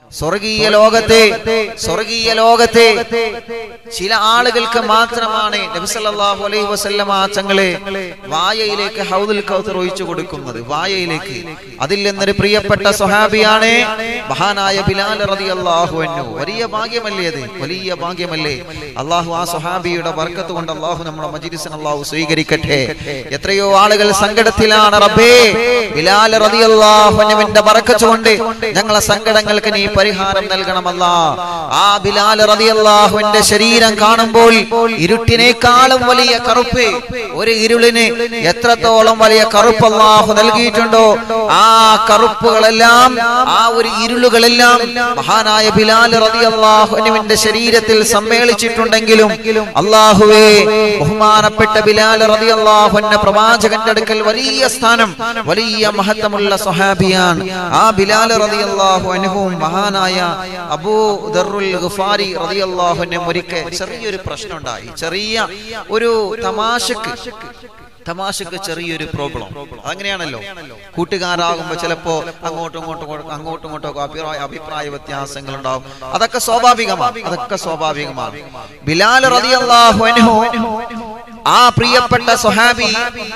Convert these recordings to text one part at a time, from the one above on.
സ്വർഗീയ ലോകത്തെ സ്വർഗീയ ലോകത്തെ ചില ആളുകൾക്ക് മാത്രമാണ് നബിസല്ലാഹു അലൈഹി വസല്ലമ തങ്ങളെ വായയിലേക്ക് ഹൗദുൽ കൗത്തർ ഒഴിച്ചു കൊടുക്കുന്നത് വായയിലേക്ക് അതിൽ നിന്നൊരു പ്രിയപ്പെട്ട സ്വഹാബിയാണ് മഹാനായ ബിലാൽ റളിയല്ലാഹു അൻഹു വലിയ ഭാഗ്യമല്ലേ അത് വലിയ ഭാഗ്യമല്ലേ അള്ളാഹു ആ സ്വഹാബിയുടെ വർക്കത്ത് കൊണ്ട് അള്ളാഹു നമ്മുടെ മജിലിസിന് അള്ളാഹു സ്വീകരിക്കട്ടെ എത്രയോ ആളുകൾ സങ്കടത്തിലാണ് റബ്ബേ ബിലാൽ റളിയല്ലാഹു അൻഹുവിന്റെ ബർക്കത്ത് കൊണ്ട് ഞങ്ങളെ സങ്കടങ്ങൾക്ക് നീ പരിഹാരം നൽകണമല്ല ആ ബിലാൽ റളിയല്ലാഹുവിന്റെ ശരീരം കാണുമ്പോൾ ഇരുട്ടിനേക്കാളും വലിയ കറുപ്പ് ഒരു ഇരുളിന് എത്രത്തോളം വലിയ കറുപ്പ് അള്ളാഹു നൽകിയിട്ടുണ്ടോ ആ കറുപ്പുകളെല്ലാം ആ ഒരു ഇരുളുകളെല്ലാം മഹാനായ ബിലാൽ റളിയല്ലാഹുവിന്റെ ശരീരത്തിൽ സമ്മേളിച്ചിട്ടുണ്ടെങ്കിലും അള്ളാഹുവേ ബഹുമാനപ്പെട്ട ബിലാൽ റളിയല്ലാഹുവിന്റെ പ്രവാചകന്റെ അടുക്കൽ വലിയ സ്ഥാനം വലിയ മഹത്വമുള്ള സ്വഹാബിയാണ് ആ ബിലാൽ റളിയല്ലാഹു അൻഹുവും മഹാനായ അബൂ ദർറുൽ ഗുഫാരി റളിയല്ലാഹുവിനെ ഒരിക്കൽ ചെറിയൊരു പ്രശ്നം ഉണ്ടായി ചെറിയ ഒരു തമാശക്ക് തമാശക്ക് ചെറിയൊരു പ്രോബ്ലം അതങ്ങനെയാണല്ലോ കൂട്ടുകാരാകുമ്പോ ചിലപ്പോ അങ്ങോട്ടും ഇങ്ങോട്ടും കൊ- അങ്ങോട്ടും ഇങ്ങോട്ടും ഒക്കെ അഭിപ്രായ അഭിപ്രായ വ്യത്യാസങ്ങൾ ഉണ്ടാവും അതൊക്കെ സ്വാഭാവികമാണ് അതൊക്കെ സ്വാഭാവികമാണ് ബിലാൽ റളിയല്ലാഹു അൻഹു ആ പ്രിയപ്പെട്ട സ്വഹാബി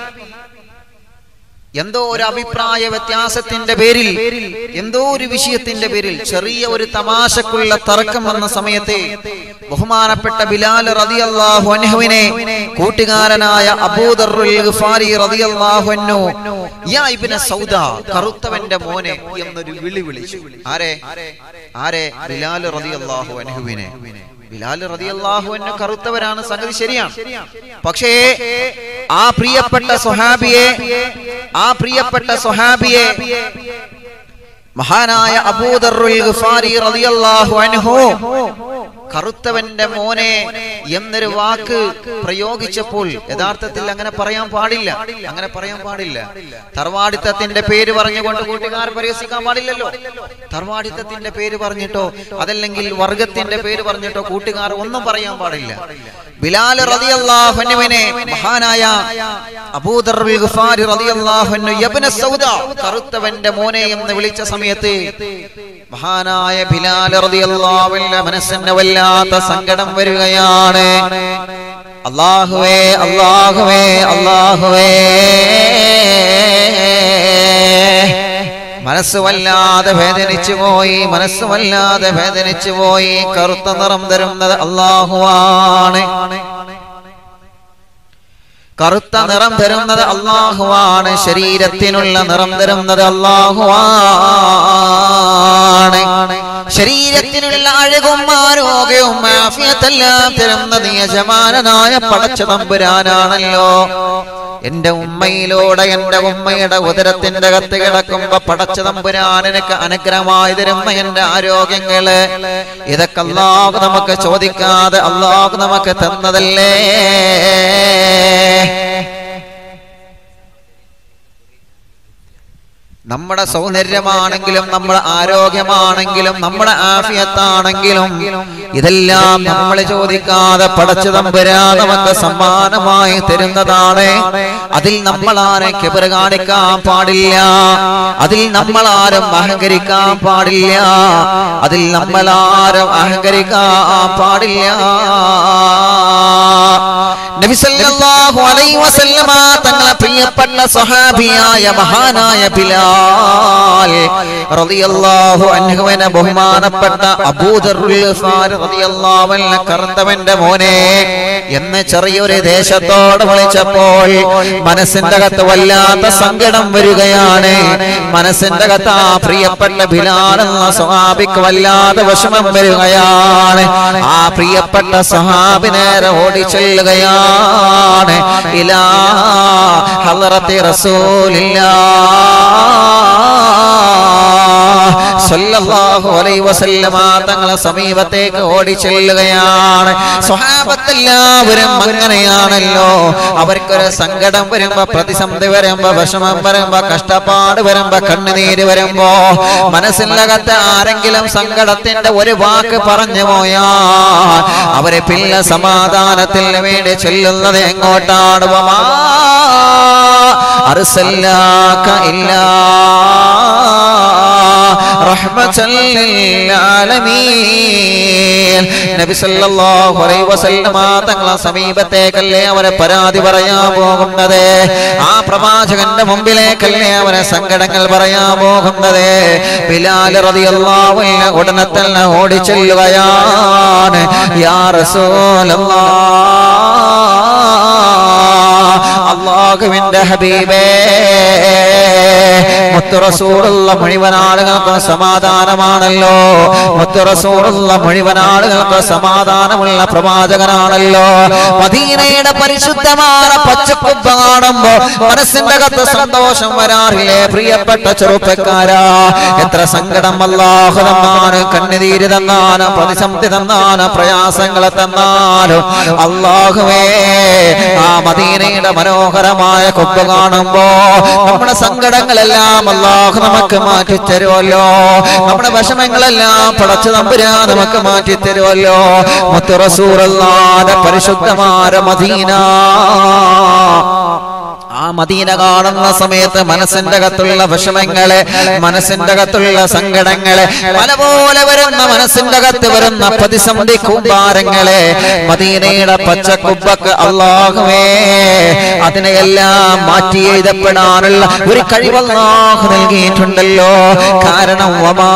എന്തോ ഒരു അഭിപ്രായ വ്യത്യാസത്തിന്റെ പേരിൽ എന്തോ ഒരു വിഷയത്തിന്റെ പേരിൽ ചെറിയ ഒരു തമാശക്കുള്ള തർക്കം വന്ന സമയത്ത് ബഹുമാനപ്പെട്ട ബിലാൽ റളിയല്ലാഹു അൻഹുവിനെ കൂട്ടുകാരനായ അബൂദറുൽ ഗിഫാരി റളിയല്ലാഹു അൻഹു യാ ഇബ്ന സൗദ കറുത്തവന്റെ മോനെ എന്നൊരു വിളി വിളിച്ചു ആരെ ആരെ ബിലാൽ റളിയല്ലാഹു അൻഹുവിനെ ബിലാൽ റളിയല്ലാഹു അൻഹു കറുത്തവരാണ് സംഗതി ശരിയാണ് പക്ഷേ ആ പ്രിയപ്പെട്ട സ്വഹാബിയെ ആ പ്രിയപ്പെട്ട സ്വഹാബിയെ മഹാനായ അബൂദറുൽ ഗിഫാരി റളിയല്ലാഹു അൻഹു കറുത്തവന്റെ മോനെ എന്നൊരു വാക്ക് പ്രയോഗിച്ചപ്പോൾ യഥാർത്ഥത്തിൽ അങ്ങനെ പറയാൻ പാടില്ല അങ്ങനെ പറയാൻ പാടില്ല തറവാടിത്തത്തിന്റെ പേര് പറഞ്ഞുകൊണ്ട് കൂട്ടുകാർ പരിഹസിക്കാൻ പാടില്ലല്ലോ തറവാടിത്തത്തിന്റെ പേര് പറഞ്ഞിട്ടോ അതല്ലെങ്കിൽ വർഗത്തിന്റെ പേര് പറഞ്ഞിട്ടോ കൂട്ടുകാർ ഒന്നും പറയാൻ പാടില്ല ബിലാൽ റളിയല്ലാഹു അൻഹുവിനെ മഹാനായ അബൂദറുൽ ഗിഫാരി റളിയല്ലാഹു അൻഹു യബ്ന സൗദ കറുത്തവന്റെ മോനെ എന്ന് വിളിച്ച സമയത്ത് മഹാനായ ബിലാൽ റളിയല്ലാഹു അൻഹു മനസ്സിന് വല്ലാത്ത സങ്കടം വരികയാണ് അല്ലാഹുവേ അല്ലാഹുവേ അല്ലാഹുവേ മനസ്സ് വല്ലാതെ വേദനിച്ചു പോയി മനസ്സ് വല്ലാതെ വേദനിച്ചു പോയി കറുത്ത നിറം തരുന്നത് അള്ളാഹുവാണ് കറുത്ത നിറം തരുന്നത് അള്ളാഹുവാണ് ശരീരത്തിനുള്ള നിറം തരുന്നത് അള്ളാഹുവാണ് ശരീരത്തിനുള്ള അഴകും ആരോഗ്യവും ആഫിയത്തെല്ലാം തരുന്നത് യജമാനനായ പടച്ച തമ്പുരാനാണല്ലോ എന്റെ ഉമ്മയിലൂടെ എന്റെ ഉമ്മയുടെ ഉദരത്തിന്റെ കത്ത് കിടക്കുമ്പോ പടച്ച തമ്പുരാൻ എനിക്ക് അനുഗ്രഹമായി തരുന്ന എന്റെ ആരോഗ്യങ്ങള് ഇതൊക്കെ അള്ളാഹു നമുക്ക് ചോദിക്കാതെ അള്ളാഹു നമുക്ക് തന്നതല്ലേ നമ്മുടെ സൗന്ദര്യമാണെങ്കിലും നമ്മുടെ ആരോഗ്യമാണെങ്കിലും നമ്മുടെ ആഫിയത്താണെങ്കിലും ഇതെല്ലാം നമ്മൾ ചോദിക്കാതെ പടച്ചു തമ്പുരാ നമുക്ക് സമ്മാനമായി തരുന്നതാണ് അതിൽ നമ്മൾ ആരെ കിബറ് കാണിക്കാൻ പാടില്ല അതിൽ നമ്മൾ ആരും അഹങ്കരിക്കാൻ പാടില്ല അതിൽ നമ്മൾ ആരും അഹങ്കരിക്കാൻ പാടില്ല നബി സല്ലല്ലാഹു അലൈഹി വസല്ലമ തങ്ങളെ പ്രിയപ്പെട്ട സ്വഹാബിയായ മഹാനായ ബിലാൽ റളിയല്ലാഹു അൻഹുവിനെ ബഹുമാനപ്പെട്ട അബൂദറുൽ ഗിഫാർ റളിയല്ലാഹു അൻഹു കറന്തവന്റെ മോനെ എന്ന് ചെറിയൊരു ദേശത്തോട് വിളിച്ചപ്പോൾ മനസ്സിന്റെ അകത്ത് വല്ലാത്ത സങ്കടം വരികയാണ് മനസ്സിന്റെ അകത്ത് ആ പ്രിയപ്പെട്ട ബിലാൽ എന്ന സ്വഹാബിക്ക് വല്ലാതെ വിഷമം വരികയാണ് ആ പ്രിയപ്പെട്ട സ്വഹാബി നേരെ ഓടി ചെല്ലുകയാണ് ഇലാ ഹളറത്തി റസൂലില്ലാ സല്ലല്ലാഹു അലൈഹി വസല്ലമ തങ്ങളെ സമീപത്തേക്ക് ഓടി ചെല്ലുകയാണ് സ്വഹാബത്തെല്ലാവരും അങ്ങനെയാണല്ലോ അവർക്കൊരു സങ്കടം വരുമ്പോ പ്രതിസന്ധി വരുമ്പോ വിഷമം വരുമ്പോ കഷ്ടപ്പാട് വരുമ്പോ കണ്ണുനീര് വരുമ്പോ മനസ്സിനകത്ത് ആരെങ്കിലും സങ്കടത്തിന്റെ ഒരു വാക്ക് പറഞ്ഞു പോയാ അവരെ പിന്നെ സമാധാനത്തിന് വേണ്ടി ചെല്ലുന്നത് എങ്ങോട്ടാണ് വമാ അർസല്ലാക ഇല്ലാ റഹ്മതൻ ലിൽആലമീൻ നബി സല്ലല്ലാഹു അലൈഹി വസല്ലമ തങ്ങളെ സമീപത്തേക്കല്ലേ അവരെ പരാതി പറയാൻ പോകുന്നത് ആ പ്രവാചകന്റെ മുമ്പിലേക്കല്ലേ അവരെ സങ്കടങ്ങൾ പറയാൻ പോകുന്നത് ബിലാൽ റളിയല്ലാഹു അൻഹു ഉടനെ തന്നെ ഓടിച്ചെല്ലുകയാണ് യാ റസൂലല്ലാഹ് അള്ളാഹുവിന്റെ ഹബീബേ മുത്തുറസൂറുള്ള മുഴുവൻ ആളുകൾക്ക് സമാധാനമാണല്ലോ മുത്തുറസൂറുള്ള മുഴുവൻ ആളുകൾക്ക് സമാധാനമുള്ള പ്രവാചകനാണല്ലോ മദീനയുടെ പരിശുദ്ധമായ പച്ചക്കുപ്പ കാണുമ്പോ മനസ്സിന്റെ അകത്ത് സന്തോഷം വരാറില്ലേ പ്രിയപ്പെട്ട ചെറുപ്പക്കാരാ എത്ര സങ്കടം അല്ലാഹു തന്നാലും കണ്ണുനീര് തന്നാലും പ്രതിസന്ധി തന്നാലും പ്രയാസങ്ങളെ തന്നാലും അള്ളാഹുവേ ആ മദീനയുടെ മനോഹരമായ കൊമ്പ് കാണുമ്പോ നമ്മുടെ സങ്കടങ്ങളെല്ലാം അള്ളാഹു നമുക്ക് മാറ്റി തരുമല്ലോ നമ്മുടെ വിഷമങ്ങളെല്ലാം പടച്ചു തമ്പുരാ നമുക്ക് മാറ്റി തരുമല്ലോ മുത്തുറസൂറല്ലാതെ പരിശുദ്ധമായ മദീന ആ മദീന കാണുന്ന സമയത്ത് മനസ്സിന്റെ അകത്തുള്ള വിഷമങ്ങളെ മനസ്സിന്റെ അകത്തുള്ള സങ്കടങ്ങളെ പല പോലെ വരുന്ന മനസ്സിന്റെ അകത്ത് വരുന്ന പ്രതിസന്ധി കൂമ്പാരങ്ങളെ മദീനയുടെ പച്ചക്കുബക്ക് അള്ളാഹുവേ അതിനെയെല്ലാം മാറ്റി എഴുതപ്പെടാനുള്ള ഒരു കഴിവ് അള്ളാഹു നൽകിയിട്ടുണ്ടല്ലോ കാരണം വമാ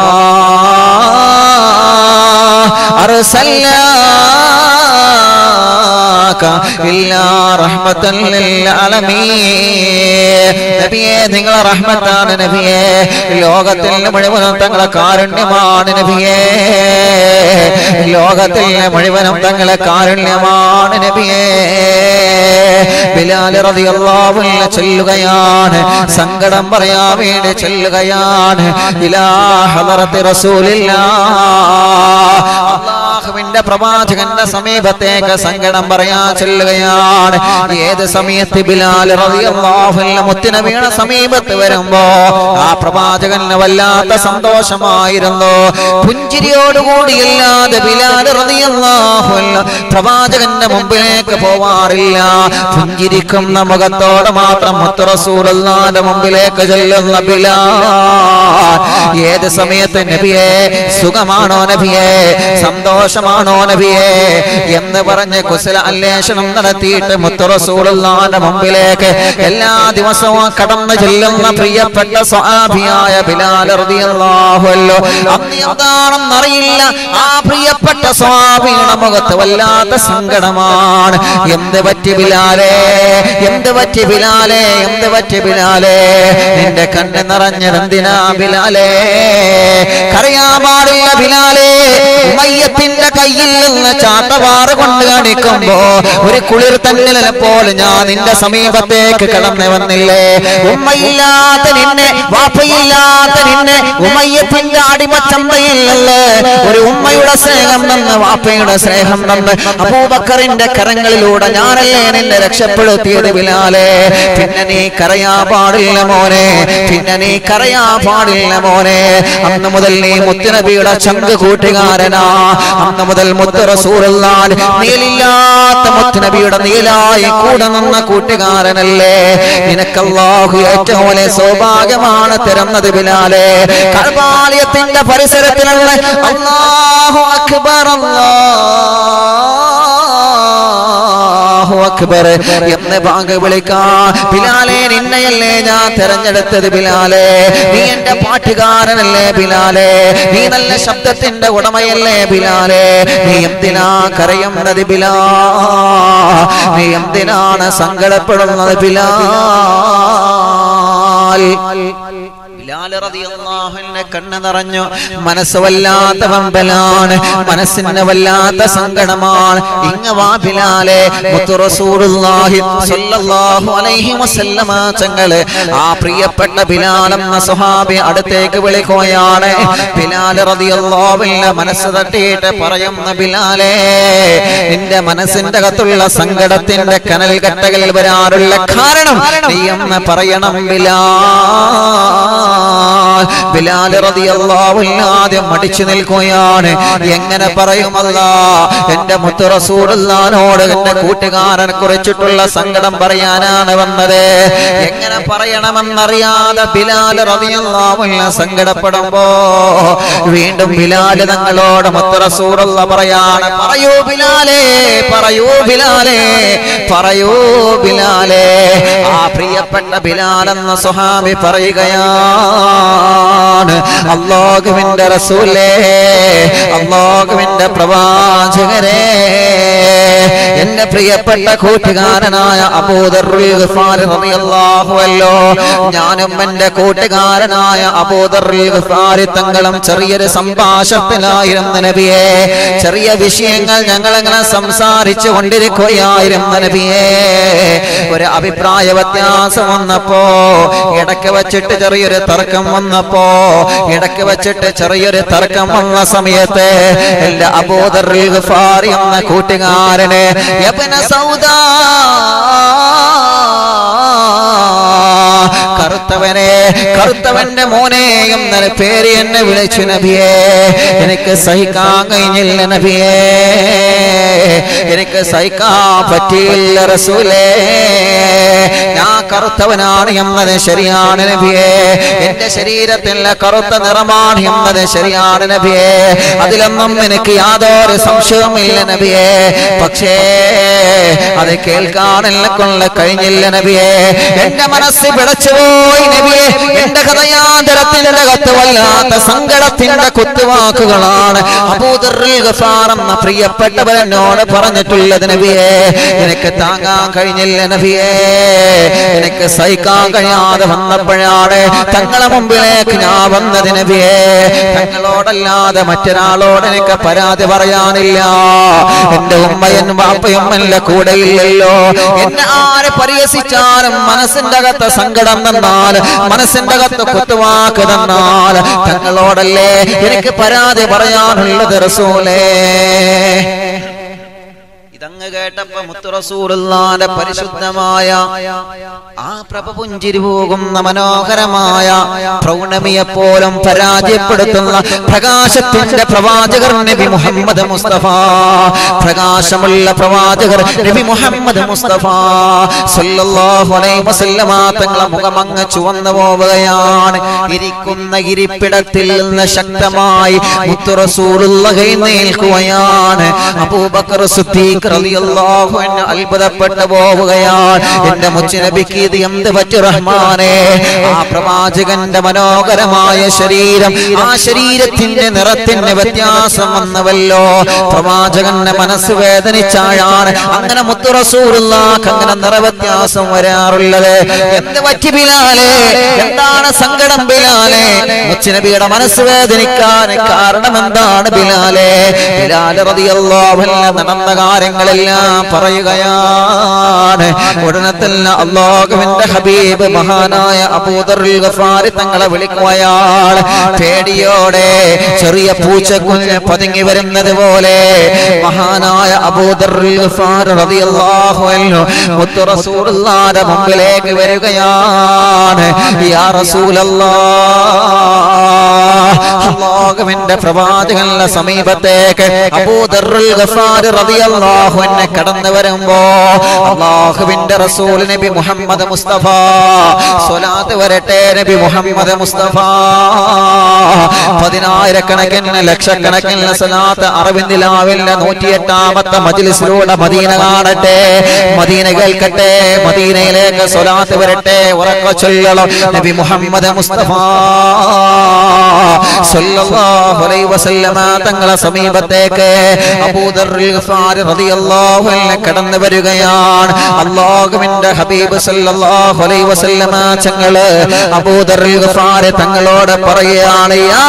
അർസൽനാക ഇല്ലാ റഹ്മത്തൻ ലിൽആലമീൻ നബിയേ നിങ്ങളെ റഹ്മത്താണ് നബിയേ ലോകത്തിൽ മുഴുവനും തങ്ങളെ കാരുണ്യമാണ് നബിയേ ലോകത്തിൽ മുഴുവനും തങ്ങളെ കാരുണ്യമാണ് നബിയേ ബിലാൽ റളിയല്ലാഹു അൻഹു ചൊല്ലുകയാണ് സങ്കടം പറയാൻ വേണ്ടി ചൊല്ലുകയാണ് ഇലാ ഹദറത്തി റസൂലില്ലാഹ് അള്ളാഹുവിന്റെ പ്രവാചകന്റെ സമീപത്തേക്ക് സങ്കടം പറയാൻ ചെല്ലുകയാണ് ഏത് സമയത്ത് ബിലാൽ റളിയല്ലാഹു അൻഹു മുത്തിന വീണ സമീപത്ത് വരുമ്പോ ആ പ്രവാചകന് വല്ലാത്ത സന്തോഷമായിരുന്നു പുഞ്ചിരിയോടുകൂടിയല്ലാതെ ബിലാൽ റളിയല്ലാഹു അൻഹു പ്രവാചകന്റെ മുമ്പിലേക്ക് പോവാറില്ല പുഞ്ചിരിക്കുന്ന മുഖത്തോടെ മാത്രം മുത്ത് റസൂലുള്ളാഹിന്റെ മുമ്പിലേക്ക് ചെല്ലുന്ന ബിലാൽ ഏത് സമയത്ത് നബിയെ സുഖമാണോ നബിയെ സന്തോഷമാണോ നബിയെ എന്ന് പറഞ്ഞ് കുശല അന്വേഷണം നടത്തിയിട്ട് മുത്തുറസൂളുള്ളാന്റെ മുമ്പിലേക്ക് എല്ലാ ദിവസവും കടന്നു ചെല്ലുന്ന പ്രിയപ്പെട്ട സ്വാഭിയായ ബിലാൽ റളിയല്ലാഹുവല്ലോ അന്ന് എന്താണെന്നറിയില്ല ആ പ്രിയപ്പെട്ട സ്വാഭിയുടെ മുഖത്ത് വല്ലാത്ത സങ്കടമാണ് എന്ത് പറ്റി ബിലാലേ എന്ത് പറ്റി ബിലാലേ എന്ത് പറ്റി ബിലാലേ നിന്റെ കണ്ണ് നിറഞ്ഞതെന്തിനാ ബിലാലേ കരയാൻ പാടില്ല ബിലാലേ ഉമയ്യത്തിന്റെ കയ്യിൽ നിന്ന് ചാട്ടവാറ് കൊണ്ട് കാണിക്കുമ്പോ ഒരു കുളിർ തന്നലെ പോലെ ഞാൻ നിന്റെ സമീപത്തേക്ക് കടന്നു വന്നില്ലേ ഉമ്മയില്ലാത്ത നിന്നെ വാപ്പയില്ലാത്ത നിന്നെ ഉമയ്യത്തിന്റെ അടിമച്ചന്തയിൽ നിന്ന് ഒരു ഉമ്മയുടെ സ്നേഹം തന്ന് വാപ്പയുടെ സ്നേഹം തന്ന് അബൂബക്കറിന്റെ കരങ്ങളിലൂടെ ഞാനല്ലേ നിന്നെ രക്ഷപ്പെടുത്തിയത് ബിലാലെ പിന്നെ നീ കരയാ പാടില്ല മോനെ പിന്നെ നീ കരയാ പാടില്ല മോനെ അന്ന് മുതൽ നീ മുത്തുനബിയുടെ ചങ്ക് കൂട്ടുകാരനാ അന്ന് മുതൽ മുത്ത് റസൂലുള്ളാൻ നീലില്ലാത്ത മുത്തുനബിയുടെ നീലായി കൂടെ നിന്ന കൂട്ടുകാരനല്ലേ നിനക്കല്ലാഹു ഏറ്റവും വലിയ സൗഭാഗ്യമാണ് തരുന്നത് ബിലാലെ കർബാലയത്തിന്റെ പരിസരത്തിലുള്ള അല്ലാഹു അക്ബർ അല്ലാഹു അക്ബർ എന്ന് ബാങ്ക് വിളിക്കാ ബിലാലെ നിന്നെയല്ലേ ഞാൻ തെരഞ്ഞെടുത്തത് ബിലാലെ നീ എന്റെ പാട്ടുകാരനല്ലേ ബിലാലെ നീ നല്ല ശബ്ദത്തിന്റെ ഉടമയല്ലേ ബിലാലെ നീ എന്തിനാ കരയുന്നത് ബിലാ നീ എന്തിനാണ് സങ്കടപ്പെടുന്നത് ബിലാൽ ബിലാല് റളിയല്ലാഹു അൻഹു കണ്ണ് നിറഞ്ഞു മനസ്സ് വല്ലാത്ത വമ്പലാണ് മനസ്സിന് വല്ലാത്ത സങ്കടമാണ് ഇങ്ങ വാ ബിലാലെ മുത്തു റസൂലുള്ളാഹി സ്വല്ലല്ലാഹു അലൈഹി വസല്ലമ തങ്ങള് ആ പ്രിയപ്പെട്ട ബിലാൽ എന്ന സ്വഹാബി അടുത്തേക്ക് വിളിക്കുകയാണ് ബിലാൽ റളിയല്ലാഹു അൻഹു മനസ്സ് തട്ടിയിട്ട് പറയുന്ന ബിലാലെ നിന്റെ മനസ്സിന്റെ അകത്തുള്ള സങ്കടത്തിന്റെ കനൽ കട്ടകളിൽ വരാറുള്ള കാരണം നീ എന്ന് പറയണം ബിലാൽ ബിലാൽ റളിയല്ലാഹു അൻഹു ആദ്യം മടിച്ചു നിൽക്കുകയാണ് എങ്ങനെ പറയുമല്ല എന്റെ മുത്തു റസൂലുള്ളാനോട് എന്റെ കൂട്ടുകാരനെ കുറിച്ചിട്ടുള്ള സങ്കടം പറയാനാണ് വന്നത് എങ്ങനെ പറയണമെന്നറിയാതെ ബിലാൽ റളിയല്ലാഹു അൻഹു സങ്കടപ്പെടുമ്പോ വീണ്ടും ബിലാൽ തങ്ങളോട് മുത്തു റസൂലുള്ള പറയാണ് പറയൂ ബിലാലേ പറയൂ ബിലാലേ പറയൂ ബിലാലേ ആ പ്രിയപ്പെട്ട ബിലാൽ എന്ന സുഹാബി പറയുകയാണ് അള്ളാഹുവിന്റെ റസൂലേ അള്ളാഹുവിന്റെ പ്രവാചകരെ എന്റെ പ്രിയപ്പെട്ട കൂട്ടുകാരനായ അബൂദർഹുവല്ലോ ഞാനും എന്റെ കൂട്ടുകാരനായ അബൂദർഹുഫാരി തങ്ങളും ചെറിയൊരു സംഭാഷണത്തിലായിരുന്നു നബിയെ ചെറിയ വിഷയങ്ങൾ ഞങ്ങൾ അങ്ങനെ സംസാരിച്ചു കൊണ്ടിരിക്കുകയായിരുന്നു നബിയെ ഒരു അഭിപ്രായ വ്യത്യാസം വന്നപ്പോ ഇടയ്ക്ക് വെച്ചിട്ട് ചെറിയൊരു തർക്കം വന്നപ്പോ ഇടയ്ക്ക് വെച്ചിട്ട് ചെറിയൊരു തർക്കം വന്ന സമയത്ത് എന്റെ അബൂദർഹുൽ ഗഫാരി എന്ന കൂട്ടുകാരന് യബ്ന സൗദാ കറുത്തവനെ കറുത്തവന്റെ മോനെ എന്നൊരു പേര് എന്നെ വിളിച്ചു നബിയെ എനിക്ക് സഹിക്കാൻ കഴിഞ്ഞില്ല നബിയെ എനിക്ക് സഹിക്കാൻ പറ്റിയില്ല റസൂലേ ഞാൻ കറുത്തവനാണ് എന്നത് ശരിയാണ് നബിയെ എന്റെ ശരീരത്തിലെ കറുത്ത നിറമാണ് എന്നത് ശരിയാണ് നബിയെ അതിലൊന്നും എനിക്ക് യാതൊരു സംശയവുമില്ല നബിയെ പക്ഷേ അത് കേൾക്കാനെന്നെ കൊള്ള കഴിഞ്ഞില്ല നബിയെ എന്റെ മനസ്സ് പിടച്ചുപോയി നബിയെ എന്റെ ഹൃദയാന്തരത്തിന്റെ അകത്ത് വല്ലാത്ത സങ്കടത്തിന്റെ കുത്തുവാക്കുകളാണ് അബൂദറുൽ ഗഫാർ എന്ന പ്രിയപ്പെട്ടവരെന്നോട് പറഞ്ഞിട്ടുള്ളത് നബിയെ എനിക്ക് താങ്ങാൻ കഴിഞ്ഞില്ല നബിയെ എനിക്ക് സഹിക്കാൻ കഴിയാതെ വന്നപ്പോഴാണ് തങ്ങളെ മുമ്പിലേക്ക് ഞാൻ വന്നത് നബിയെ തങ്ങളോടല്ലാതെ മറ്റൊരാളോട് എനിക്ക് പരാതി പറയാനില്ല എന്റെ ഉമ്മയും ബാപ്പയും എന്റെ കൂടെയില്ലല്ലോ എന്നെ ആര് പരിഹസിച്ചാലും മനസ്സിന്റെ അകത്ത് സങ്കടം തന്നാൽ മനസ്സിന്റെ അകത്ത് കുത്തുവാക്ക് തന്നാൽ തങ്ങളോടല്ലേ എനിക്ക് പരാതി പറയാനുള്ളത് റസൂലേ ഇതങ്ങ് കേട്ടപ്പോ മുത്തുറസൂറുള്ളാന്റെ പരിശുദ്ധമായ ആ പ്രഭ പുഞ്ചിരി പോകുന്ന മനോഹരമായ പ്രൗണമിയെ പോലും പരാജയപ്പെടുത്തുന്ന പ്രകാശത്തിന്റെ പ്രവാചകർ നബി മുഹമ്മദ് മുസ്തഫ പ്രകാശമുള്ള പ്രവാചകർ നബി മുഹമ്മദ് മുസ്തഫ സല്ലല്ലാഹു അലൈഹി വസല്ലമ തങ്ങളെ മുഖമങ്ങ് ചുവന്നു പോവുകയാണ് ഇരിക്കുന്ന ഇരിപ്പിടത്തിൽ നിന്ന് ശക്തമായി മുത്തുറസൂലുള്ള നിൽക്കുകയാണ് അബൂബക്കർ സിദ്ദീഖ് റളിയല്ലാഹു അൻഹു അത്ഭുതപ്പെട്ടു പോവുകയാണ് എന്റെ മുച്ചനബിക്ക് ഇത് എന്ത് പറ്റി റഹ്മാനെ ആ പ്രവാചകന്റെ മനോഹരമായ ശരീരം ആ ശരീരത്തിന്റെ നിറത്തിന് വ്യത്യാസം വന്നവല്ലോ പ്രവാചകന്റെ മനസ്സ് വേദനിച്ചായാണ് അങ്ങനെ മുത്തുറസൂറുള്ളാക്ക് അങ്ങനെ നിറവ്യത്യാസം വരാറുള്ളത് എന്ത് പറ്റി ബിലാലെ എന്താണ് സങ്കടം ബിലാലെ മുച്ചനബിയുടെ മനസ്സ് വേദനിക്കാൻ കാരണം എന്താണ് ബിലാലെ ബിലാൽ റളിയല്ലാഹു അൻഹു നടന്ന കാര്യങ്ങളെല്ലാം പറയുകയാണ് ഉടനെ തന്നെ അള്ളാഹുവിന്റെ ഹബീബ് മഹാനായ അബൂദറുൽ ഗഫാരി തങ്ങളെ വിളിക്കുകയാണ് പേടിയോടെ ചെറിയ പൂച്ചക്കുഞ്ഞ് പതുങ്ങി വരുന്നത് പോലെ മഹാനായ അബൂദറുൽ ഗഫാർ റളിയല്ലാഹു അൻഹു മുത്തു റസൂലുള്ളാഹിന്റെ മുമ്പിലേക്ക് വരികയാണ് യാ റസൂലല്ലാഹ് അള്ളാഹുവിന്റെ പ്രവാചകന്റെ സമീപത്തേക്ക് അബൂദറുൽ ഗഫാർ റളിയല്ലാഹു അൻഹു കടന്നു വരുമ്പോ അള്ളാഹുവിന്റെ റസൂൽ നബി മുഹമ്മദ് മുസ്തഫ സ്വലാത്ത് വരട്ടെ നബി മുഹമ്മദ് മുസ്തഫ പതിനായിരക്കണക്കിന് ലക്ഷക്കണക്കിന് സ്വലാത്ത് അറബിന്ദിലാവിന്റെ നൂറ്റിയെട്ടാമത്തെ മജിലിസിലൂടെ മദീന കാണട്ടെ മദീന കേൾക്കട്ടെ മദീനയിലേക്ക് സ്വലാത്ത് വരട്ടെ ഉറക്ക ചൊല്ലണം നബി മുഹമ്മദ് മുസ്തഫ സല്ലല്ലാഹു അലൈഹി വസല്ലമ തങ്ങളെ സമീപത്തേക്ക് അബൂദറുൽ ഗഫാരി റളിയല്ലാഹു അൻഹു കടന്നു വരികയാണ് അല്ലാഹുവിന്റെ ഹബീബ് സല്ലല്ലാഹു അലൈഹി വസല്ലമ തങ്ങള് അബൂദറുൽ ഗഫാരി തങ്ങളോട് പറയുകയാണ് യാ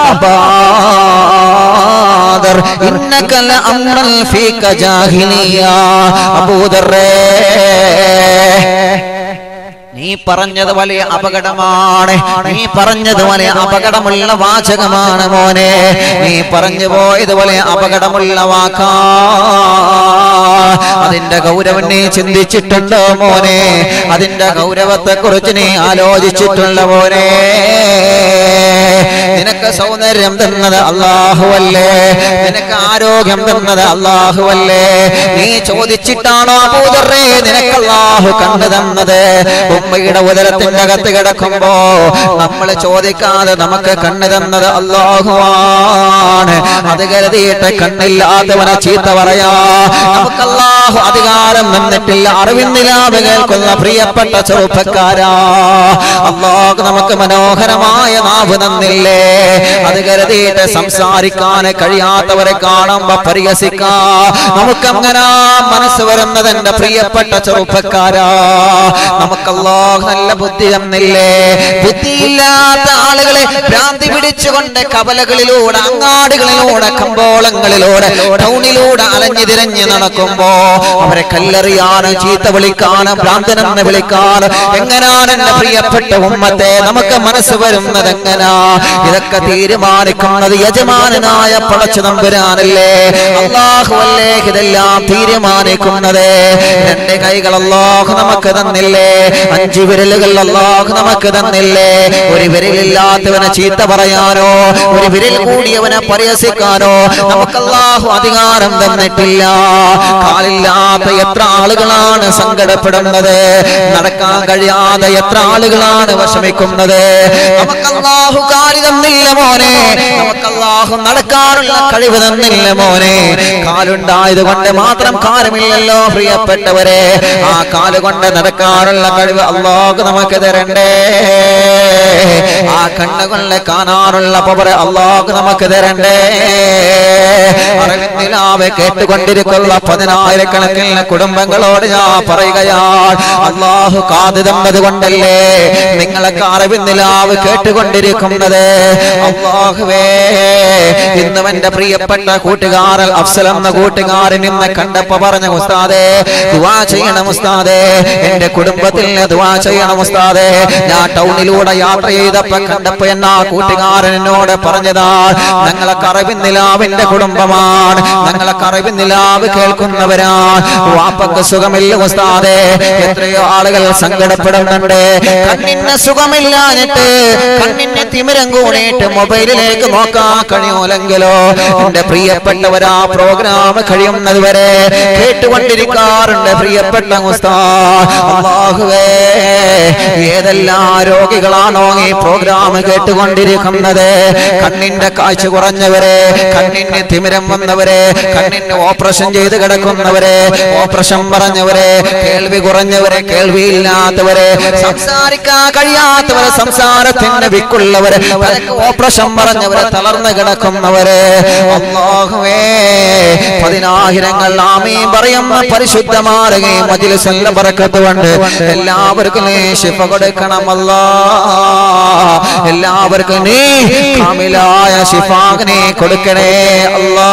അബാദർ ഇന്നക ലഅംറൻ ഫീക ജാഹിലിയ അബൂദറേ നീ നീ പറഞ്ഞത് വലിയ അപകടമാണ് നീ പറഞ്ഞത് വലിയ അപകടമുള്ള വാചകമാണ് മോനെ നീ പറഞ്ഞു പോയത് വലിയ അപകടമുള്ള വാക്കാ അതിന്റെ ഗൗരവം നീ ചിന്തിച്ചിട്ടുണ്ടോ മോനെ അതിന്റെ ഗൗരവത്തെ കുറിച്ച് നീ ആലോചിച്ചിട്ടുള്ള മോനെ നിനക്ക് സൗന്ദര്യം തന്നത് അള്ളാഹുവല്ലേ നിനക്ക് ആരോഗ്യം തന്നത് അള്ളാഹുവല്ലേ നീ ചോദിച്ചിട്ടാണോ അബൂദറേ നിനക്ക് അള്ളാഹു കണ്ടു തന്നത് ഉമ്മയുടെ ഉദരത്തിന്റെ അകത്ത് കിടക്കുമ്പോ നമ്മൾ ചോദിക്കാതെ നമുക്ക് കണ്ണു തന്നത് അള്ളാഹുവാണ് അത് കരുതിയിട്ട് കണ്ണില്ലാത്തവനെ ചീത്ത പറയാ നമുക്ക് അള്ളാഹു അധികാരം തന്നിട്ടില്ല അറിവിന്നിലാവ് കേൾക്കുന്ന പ്രിയപ്പെട്ട ചെറുപ്പക്കാരാ അള്ളാഹു നമുക്ക് മനോഹരമായ നാവ് തന്നില്ലേ അത് കരുതിയിട്ട് സംസാരിക്കാൻ കഴിയാത്തവരെ കാണുമ്പോ പരിഹസിക്കാ നമുക്കങ്ങനെ മനസ്സ് വരുന്നത് എന്റെ പ്രിയപ്പെട്ട ചെറുപ്പക്കാരാ നമുക്കല്ലാഹ് നല്ല ബുദ്ധി തന്നില്ലേ ബുദ്ധിയില്ലാത്ത ആളുകളെ ഭ്രാന്തി പിടിച്ചുകൊണ്ട് കവലകളിലൂടെ അങ്ങാടികളിലൂടെ കമ്പോളങ്ങളിലൂടെ ടൗണിലൂടെ അലഞ്ഞു തിരഞ്ഞു നടക്കുമ്പോ അവരെ കല്ലെറിയാനും ചീത്ത വിളിക്കാനും ഭ്രാന്തനെന്ന് വിളിക്കാനും എങ്ങനാണ് എന്റെ പ്രിയപ്പെട്ട ഉമ്മത്തെ നമുക്ക് മനസ്സ് വരുന്നത് എങ്ങനാ ഇതൊക്കെ തീരുമാനിക്കുന്നത് യജമാനായ പടച്ചു നമ്പുരാനല്ലേ അള്ളാഹുവല്ലേ ഇതെല്ലാം തീരുമാനിക്കുന്നത് രണ്ട് കൈകൾ അള്ളാഹു നമുക്ക് തന്നില്ലേ അഞ്ചു വിരലുകൾ അള്ളാഹു നമുക്ക് തന്നില്ലേ ഒരു വിരലില്ലാത്തവനെ ചീത്ത പറയാനോ ഒരു വിരൽ കൂടിയവനെ പരിഹസിക്കാനോ നമുക്ക് അള്ളാഹു അധികാരം തന്നിട്ടില്ല കാലില്ലാത്ത എത്ര ആളുകളാണ് സങ്കടപ്പെടുന്നത് നടക്കാൻ കഴിയാതെ എത്ര ആളുകളാണ് വിഷമിക്കുന്നത് നമുക്ക് അള്ളാഹു കാലി തന്നില്ല മോനെ നമുക്ക് അള്ളാഹു നടക്കാനുള്ള കഴിവ് തന്നില്ല മോനെ കാലുണ്ടായത് കൊണ്ട് മാത്രം കാര്യമില്ലല്ലോ പ്രിയപ്പെട്ടവരെ ആ കാല് കൊണ്ട് നടക്കാനുള്ള കഴിവ് അള്ളാഹു നമുക്ക് തരണ്ടേ ആ കണ്ണുകൊണ്ട് കാണാനുള്ള പവർ അള്ളാഹു നമുക്ക് തരണ്ടേ അറിവിന്ദിലാവ് കേട്ടുകൊണ്ടിരിക്കുന്ന പതിനായിരക്കണക്കിന് കുടുംബങ്ങളോട് ഞാൻ പറയുകയാണ് അള്ളാഹു കാത് തന്നത് കൊണ്ടല്ലേ നിങ്ങളൊക്കെ അറിവിന്ദിലാവ് കേട്ടുകൊണ്ടിരിക്കുന്നത് അള്ളാഹുവേ ഇന്നും എന്റെ പ്രിയപ്പെട്ട കൂട്ടുകാരൻ അഫ്സൽ എന്ന കൂട്ടുകാരൻ ഇന്ന് കണ്ടപ്പോ പറഞ്ഞ ഉസ്താദേ ദുവാ ചെയ്യണം ഉസ്താദേ എന്റെ കുടുംബത്തിൽ ദുവാ ചെയ്യണം ഉസ്താദേ ഞാൻ ടൗണിലൂടെ യാത്ര ചെയ്തപ്പോ കണ്ടപ്പോ എന്നാ കൂട്ടുകാരൻ എന്നോട് പറഞ്ഞതാ ഞങ്ങളെ കറവിന്നിലാവിന്റെ കുടുംബമാണ് ഞങ്ങളെ കറവിന്നിലാവ് കേൾക്കുന്നവരാണ് വാപ്പക്ക് സുഖമില്ല ഉസ്താദേ എത്രയോ ആളുകൾ സങ്കടപ്പെടുന്നുണ്ട് കണ്ണിന് സുഖമില്ലാഞ്ഞിട്ട് കണ്ണിന് തിമിരം കൂടിയിട്ട് മൊബൈലിലേക്ക് നോക്കാൻ കഴിയൂലെങ്കിലോ എന്റെ പ്രിയപ്പെട്ടവരാ പ്രോഗ്രാം കഴിയുന്നത് വരെ കേട്ടുകൊണ്ടിരിക്കാറുണ്ട് പ്രിയപ്പെട്ട ഉസ്താദ് അല്ലാഹുവേ ഏതെല്ലാം രോഗികളാണോ ഈ പ്രോഗ്രാം കേട്ടുകൊണ്ടിരിക്കുന്നത് കണ്ണിന്റെ കാഴ്ച കുറഞ്ഞവരെ കണ്ണിന് തിമിരം വന്നവരെ കണ്ണിന് ഓപ്പറേഷൻ ചെയ്ത് കിടക്കുന്നവരെ ഓപ്പറേഷൻ പറഞ്ഞവരെ കേൾവി കുറഞ്ഞവരെ കേൾവിയില്ലാത്തവരെ സംസാരിക്കാൻ കഴിയാത്തവരെ സംസാരത്തിന്റെ വിക്കുള്ളവരെ തലക്ക് ഓപ്പറേഷൻ പറഞ്ഞവരെ തളർന്നു കിടക്കുന്നവരെ അല്ലാഹുവേ പതിനായിരങ്ങൾ ആമീൻ പറയുന്ന പരിശുദ്ധമാറുകയും മജിലിസല്ല പറക്കത്ത് കൊണ്ട് എല്ലാവർക്കും നീ ശിഫ കൊടുക്കണമല്ല എല്ലാവർക്കും നീ കാമിലായ ശിഫാഗിനെ കൊടുക്കണേ അല്ലാ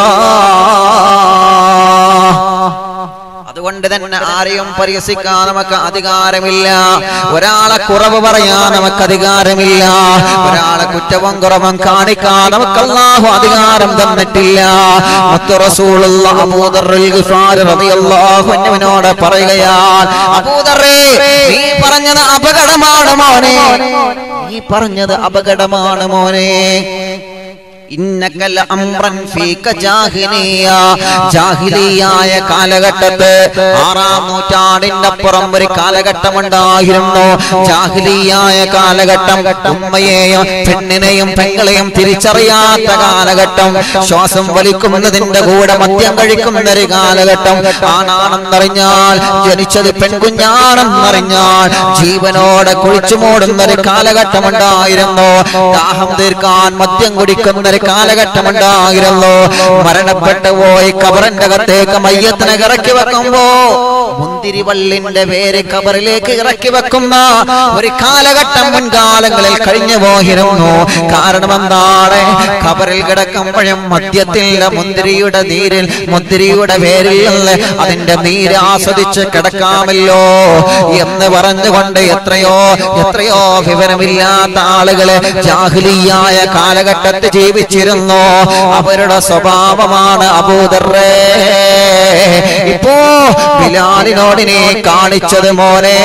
അതുകൊണ്ട് തന്നെ ആരെയും പരിഹസിക്കാൻ നമുക്ക് അധികാരമില്ല ഒരാളെ കുറവ് പറയാൻ നമുക്ക് അധികാരമില്ല ഒരാളെ കുറ്റവും കുറവും കാണിക്കാൻ നമുക്ക് അള്ളാഹു അധികാരം തന്നിട്ടില്ല മുത്തു റസൂലുള്ള അബൂദറുൽ ഗിഫാർ റളിയല്ലാഹു അൻഹുവിനോട് പറയുകയാണ് അബൂദറേ നീ പറഞ്ഞത് അപകടമാണ് മോനെ നീ പറഞ്ഞത് അപകടമാണ് മോനെ ഇന്നക്കല അമ്രൻ ഫീക ജാഹിലിയ ജാഹിലിയായ കാലഘട്ടത്ത് ആറാം നൂറ്റാണ്ടിന്റെ അപ്പുറം ഒരു കാലഘട്ടമുണ്ടായിരുന്നു ജാഹിലിയായ കാലഘട്ടം ഉമ്മയെയും പെണ്ണിനെയും പെങ്ങളെയും തിരിച്ചറിയാത്ത കാലഘട്ടം ശ്വാസം വലിക്കുന്നതിന്റെ കൂടെ മദ്യം കഴിക്കുന്ന ഒരു കാലഘട്ടം ആണാണെന്നറിഞ്ഞാൽ ജനിച്ചത് പെൺകുഞ്ഞാണെന്നറിഞ്ഞാൽ ജീവനോടെ കുഴിച്ചു മൂടുന്ന ഒരു കാലഘട്ടമുണ്ടായിരുന്നു ദാഹം തീർക്കാൻ മദ്യം കുടിക്കുന്ന ഒരു ഒരു കാലഘട്ടമുണ്ടായിരുന്നു മരണപ്പെട്ടു പോയി കബറിന്റെ അകത്തേക്ക് മയ്യത്തിനെ ഇറക്കി വെക്കുമ്പോ മുന്തിരിവള്ളിന്റെ പേര് കബറിലേക്ക് ഇറക്കി വെക്കുന്ന ഒരു കാലഘട്ടം മുൻകാലങ്ങളിൽ കഴിഞ്ഞു പോയിരുന്നു കാരണം എന്താണ് കബറിൽ കിടക്കുമ്പോഴും മദ്യത്തിന്റെ മുന്തിരിയുടെ നീരിൽ മുന്തിരിയുടെ പേരിൽ നിന്ന് അതിന്റെ നീര് ആസ്വദിച്ച് കിടക്കാമല്ലോ എന്ന് പറഞ്ഞുകൊണ്ട് എത്രയോ എത്രയോ വിവരമില്ലാത്ത ആളുകളെ ജാഹ്ലിയായ കാലഘട്ടത്തിൽ ജീവിച്ചിരുന്നു അവരുടെ സ്വഭാവമാണ് അബൂദറേ ഇപ്പോ ബിലാലിനോട് നീ കാണിച്ചത് മോനെ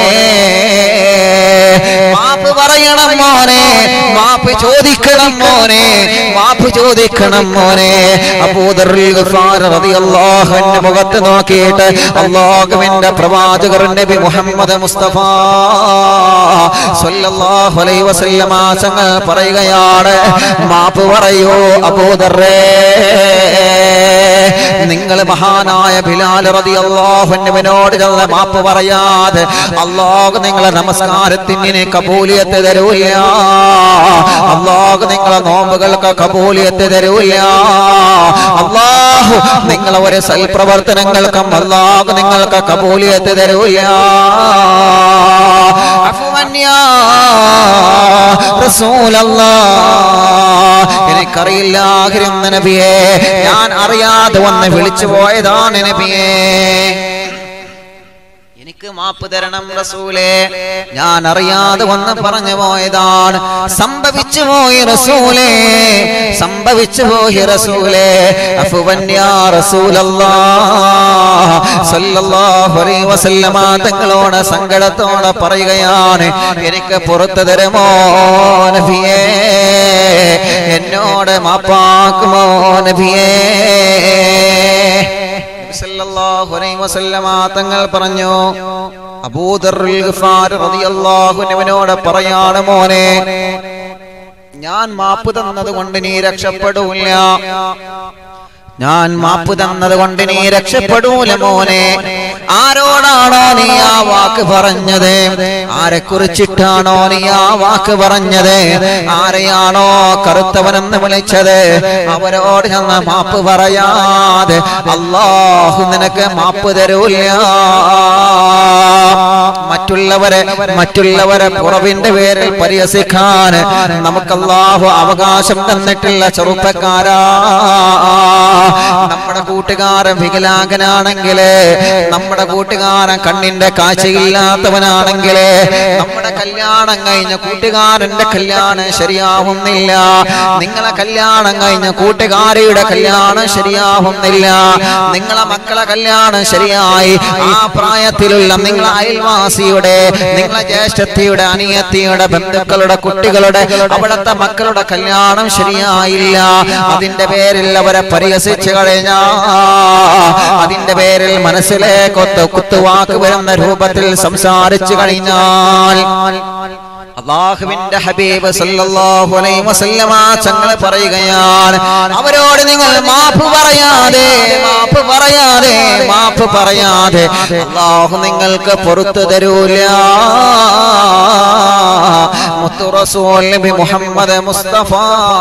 മാപ്പ് പറയണം മോനെ മാപ്പ് ചോദിക്കണം മോനെ മാപ്പ് ചോദിക്കണം മോനെ അബൂദറിൽ റളിയല്ലാഹുവിന്റെ മുഖത്ത് നോക്കിയിട്ട് അള്ളാഹുവിന്റെ പ്രവാചകർ നബി മുഹമ്മദ് മുസ്തഫ സല്ലല്ലാഹു അലൈഹി വസല്ലമ തങ്ങൾ പറയുകയാണ് മാപ്പ് പറയൂ അബൂദറേ നിങ്ങൾ മഹാനായ ബിലാൽ റളിയല്ലാഹുവിനോട് ചെന്ന് മാപ്പ് പറയാതെ അള്ളാഹു നിങ്ങളെ നമസ്കാരത്തിന് കബൂലിയത്ത് തരൂല അള്ളാഹു നിങ്ങളെ നോമ്പുകൾക്ക് കബൂലിയത്ത് തരൂല അള്ളാഹു നിങ്ങളെ ഒരു സൽപ്രവർത്തനങ്ങൾക്കും അള്ളാഹു നിങ്ങൾക്ക് കബൂലിയത്ത് തരൂല അഫ്വൻ യാ റസൂലല്ലാഹ് എനിക്കറിയില്ല ആഗ്രഹം നബിയെ ഞാൻ അറിയാതെ വന്ന് വിളിച്ചു പോയതാണ് നബിയെ എനിക്ക് മാപ്പ് തരണം റസൂലേ ഞാൻ അറിയാതെ വന്ന് പറഞ്ഞു പോയതാണ് സംഭവിച്ചു പോയി റസൂലേ സംഭവിച്ചു പോയി റസൂലേ അഫുവൻ യാ റസൂലല്ലാഹ് സല്ലല്ലാഹു അലൈഹി വസല്ലമ തങ്ങളോട് സങ്കടത്തോടെ പറയുകയാണ് എനിക്ക് പുറത്തു തരുമോ നബിയേ എന്നോട് മാപ്പാക്കുമോ നബിയേ സല്ലല്ലാഹു അലൈഹി വസല്ലമ തങ്ങൾ പറഞ്ഞു അബൂദറുൽ ഗഫാർ റളിയല്ലാഹു അൻഹുവിനോട് പറയാണ് മോനെ ഞാൻ മാപ്പ് തന്നത് കൊണ്ട് നീ രക്ഷപ്പെടൂല ഞാൻ മാപ്പ് തന്നത് കൊണ്ട് നീ രക്ഷപ്പെടൂല മോനെ ആരോടാണോ നീ ആ വാക്ക് പറഞ്ഞത് ആരെ കുറിച്ചിട്ടാണോ നീ ആ വാക്ക് പറഞ്ഞത് ആരെയാണോ കറുത്തവനെന്ന് വിളിച്ചത് അവരോട് ഞങ്ങൾ മാപ്പ് പറയാതെ അള്ളാഹു നിനക്ക് മാപ്പ് തരൂല മറ്റുള്ളവരെ മറ്റുള്ളവരെ കുറവിന്റെ പേരിൽ പരിഹസിക്കാൻ നമുക്ക് അള്ളാഹു അവകാശം തന്നിട്ടുള്ള ചെറുപ്പക്കാരാ നമ്മുടെ കൂട്ടുകാരൻ വികലാംഗനാണെങ്കിൽ നമ്മുടെ കൂട്ടുകാരൻ കണ്ണിന്റെ കാഴ്ചയില്ലാത്തവനാണെങ്കിൽ നമ്മുടെ കല്യാണം കഴിഞ്ഞ കൂട്ടുകാരന്റെ കല്യാണം ശരിയാവുന്നില്ല നിങ്ങളെ കല്യാണം കഴിഞ്ഞ കൂട്ടുകാരിയുടെ കല്യാണം ശരിയാവുന്നില്ല നിങ്ങളെ മക്കളെ കല്യാണം ശരിയായി ആ പ്രായത്തിലുള്ള നിങ്ങളെ അയൽവാസിയുടെ നിങ്ങളെ ജ്യേഷ്ഠത്തിയുടെ അനിയത്തിയുടെ ബന്ധുക്കളുടെ കുട്ടികളുടെ അവിടുത്തെ മക്കളുടെ കല്യാണം ശരിയായില്ല അതിന്റെ പേരിൽ അവരെ പരിഹസിച്ചു കഴിഞ്ഞാ അതിന്റെ പേരിൽ മനസ്സിലേക്ക് ഒത്ത് കുത്തുവാക്ക് വരുന്ന രൂപത്തിൽ സംസാരിച്ചു കഴിഞ്ഞാൽ അള്ളാഹുവിന്റെ ഹബീബ് സല്ലല്ലാഹു അലൈഹി വസല്ലമ തങ്ങൾ പറയുകയാണ് അവരോട് നിങ്ങൾ മാപ്പ് പറയാതെ മാപ്പ് പറയാതെ മാപ്പ് പറയാതെ അള്ളാഹു നിങ്ങൾക്ക് പുറത്തു തരൂല മുത്തു റസൂൽ നബി മുഹമ്മദ് മുസ്തഫ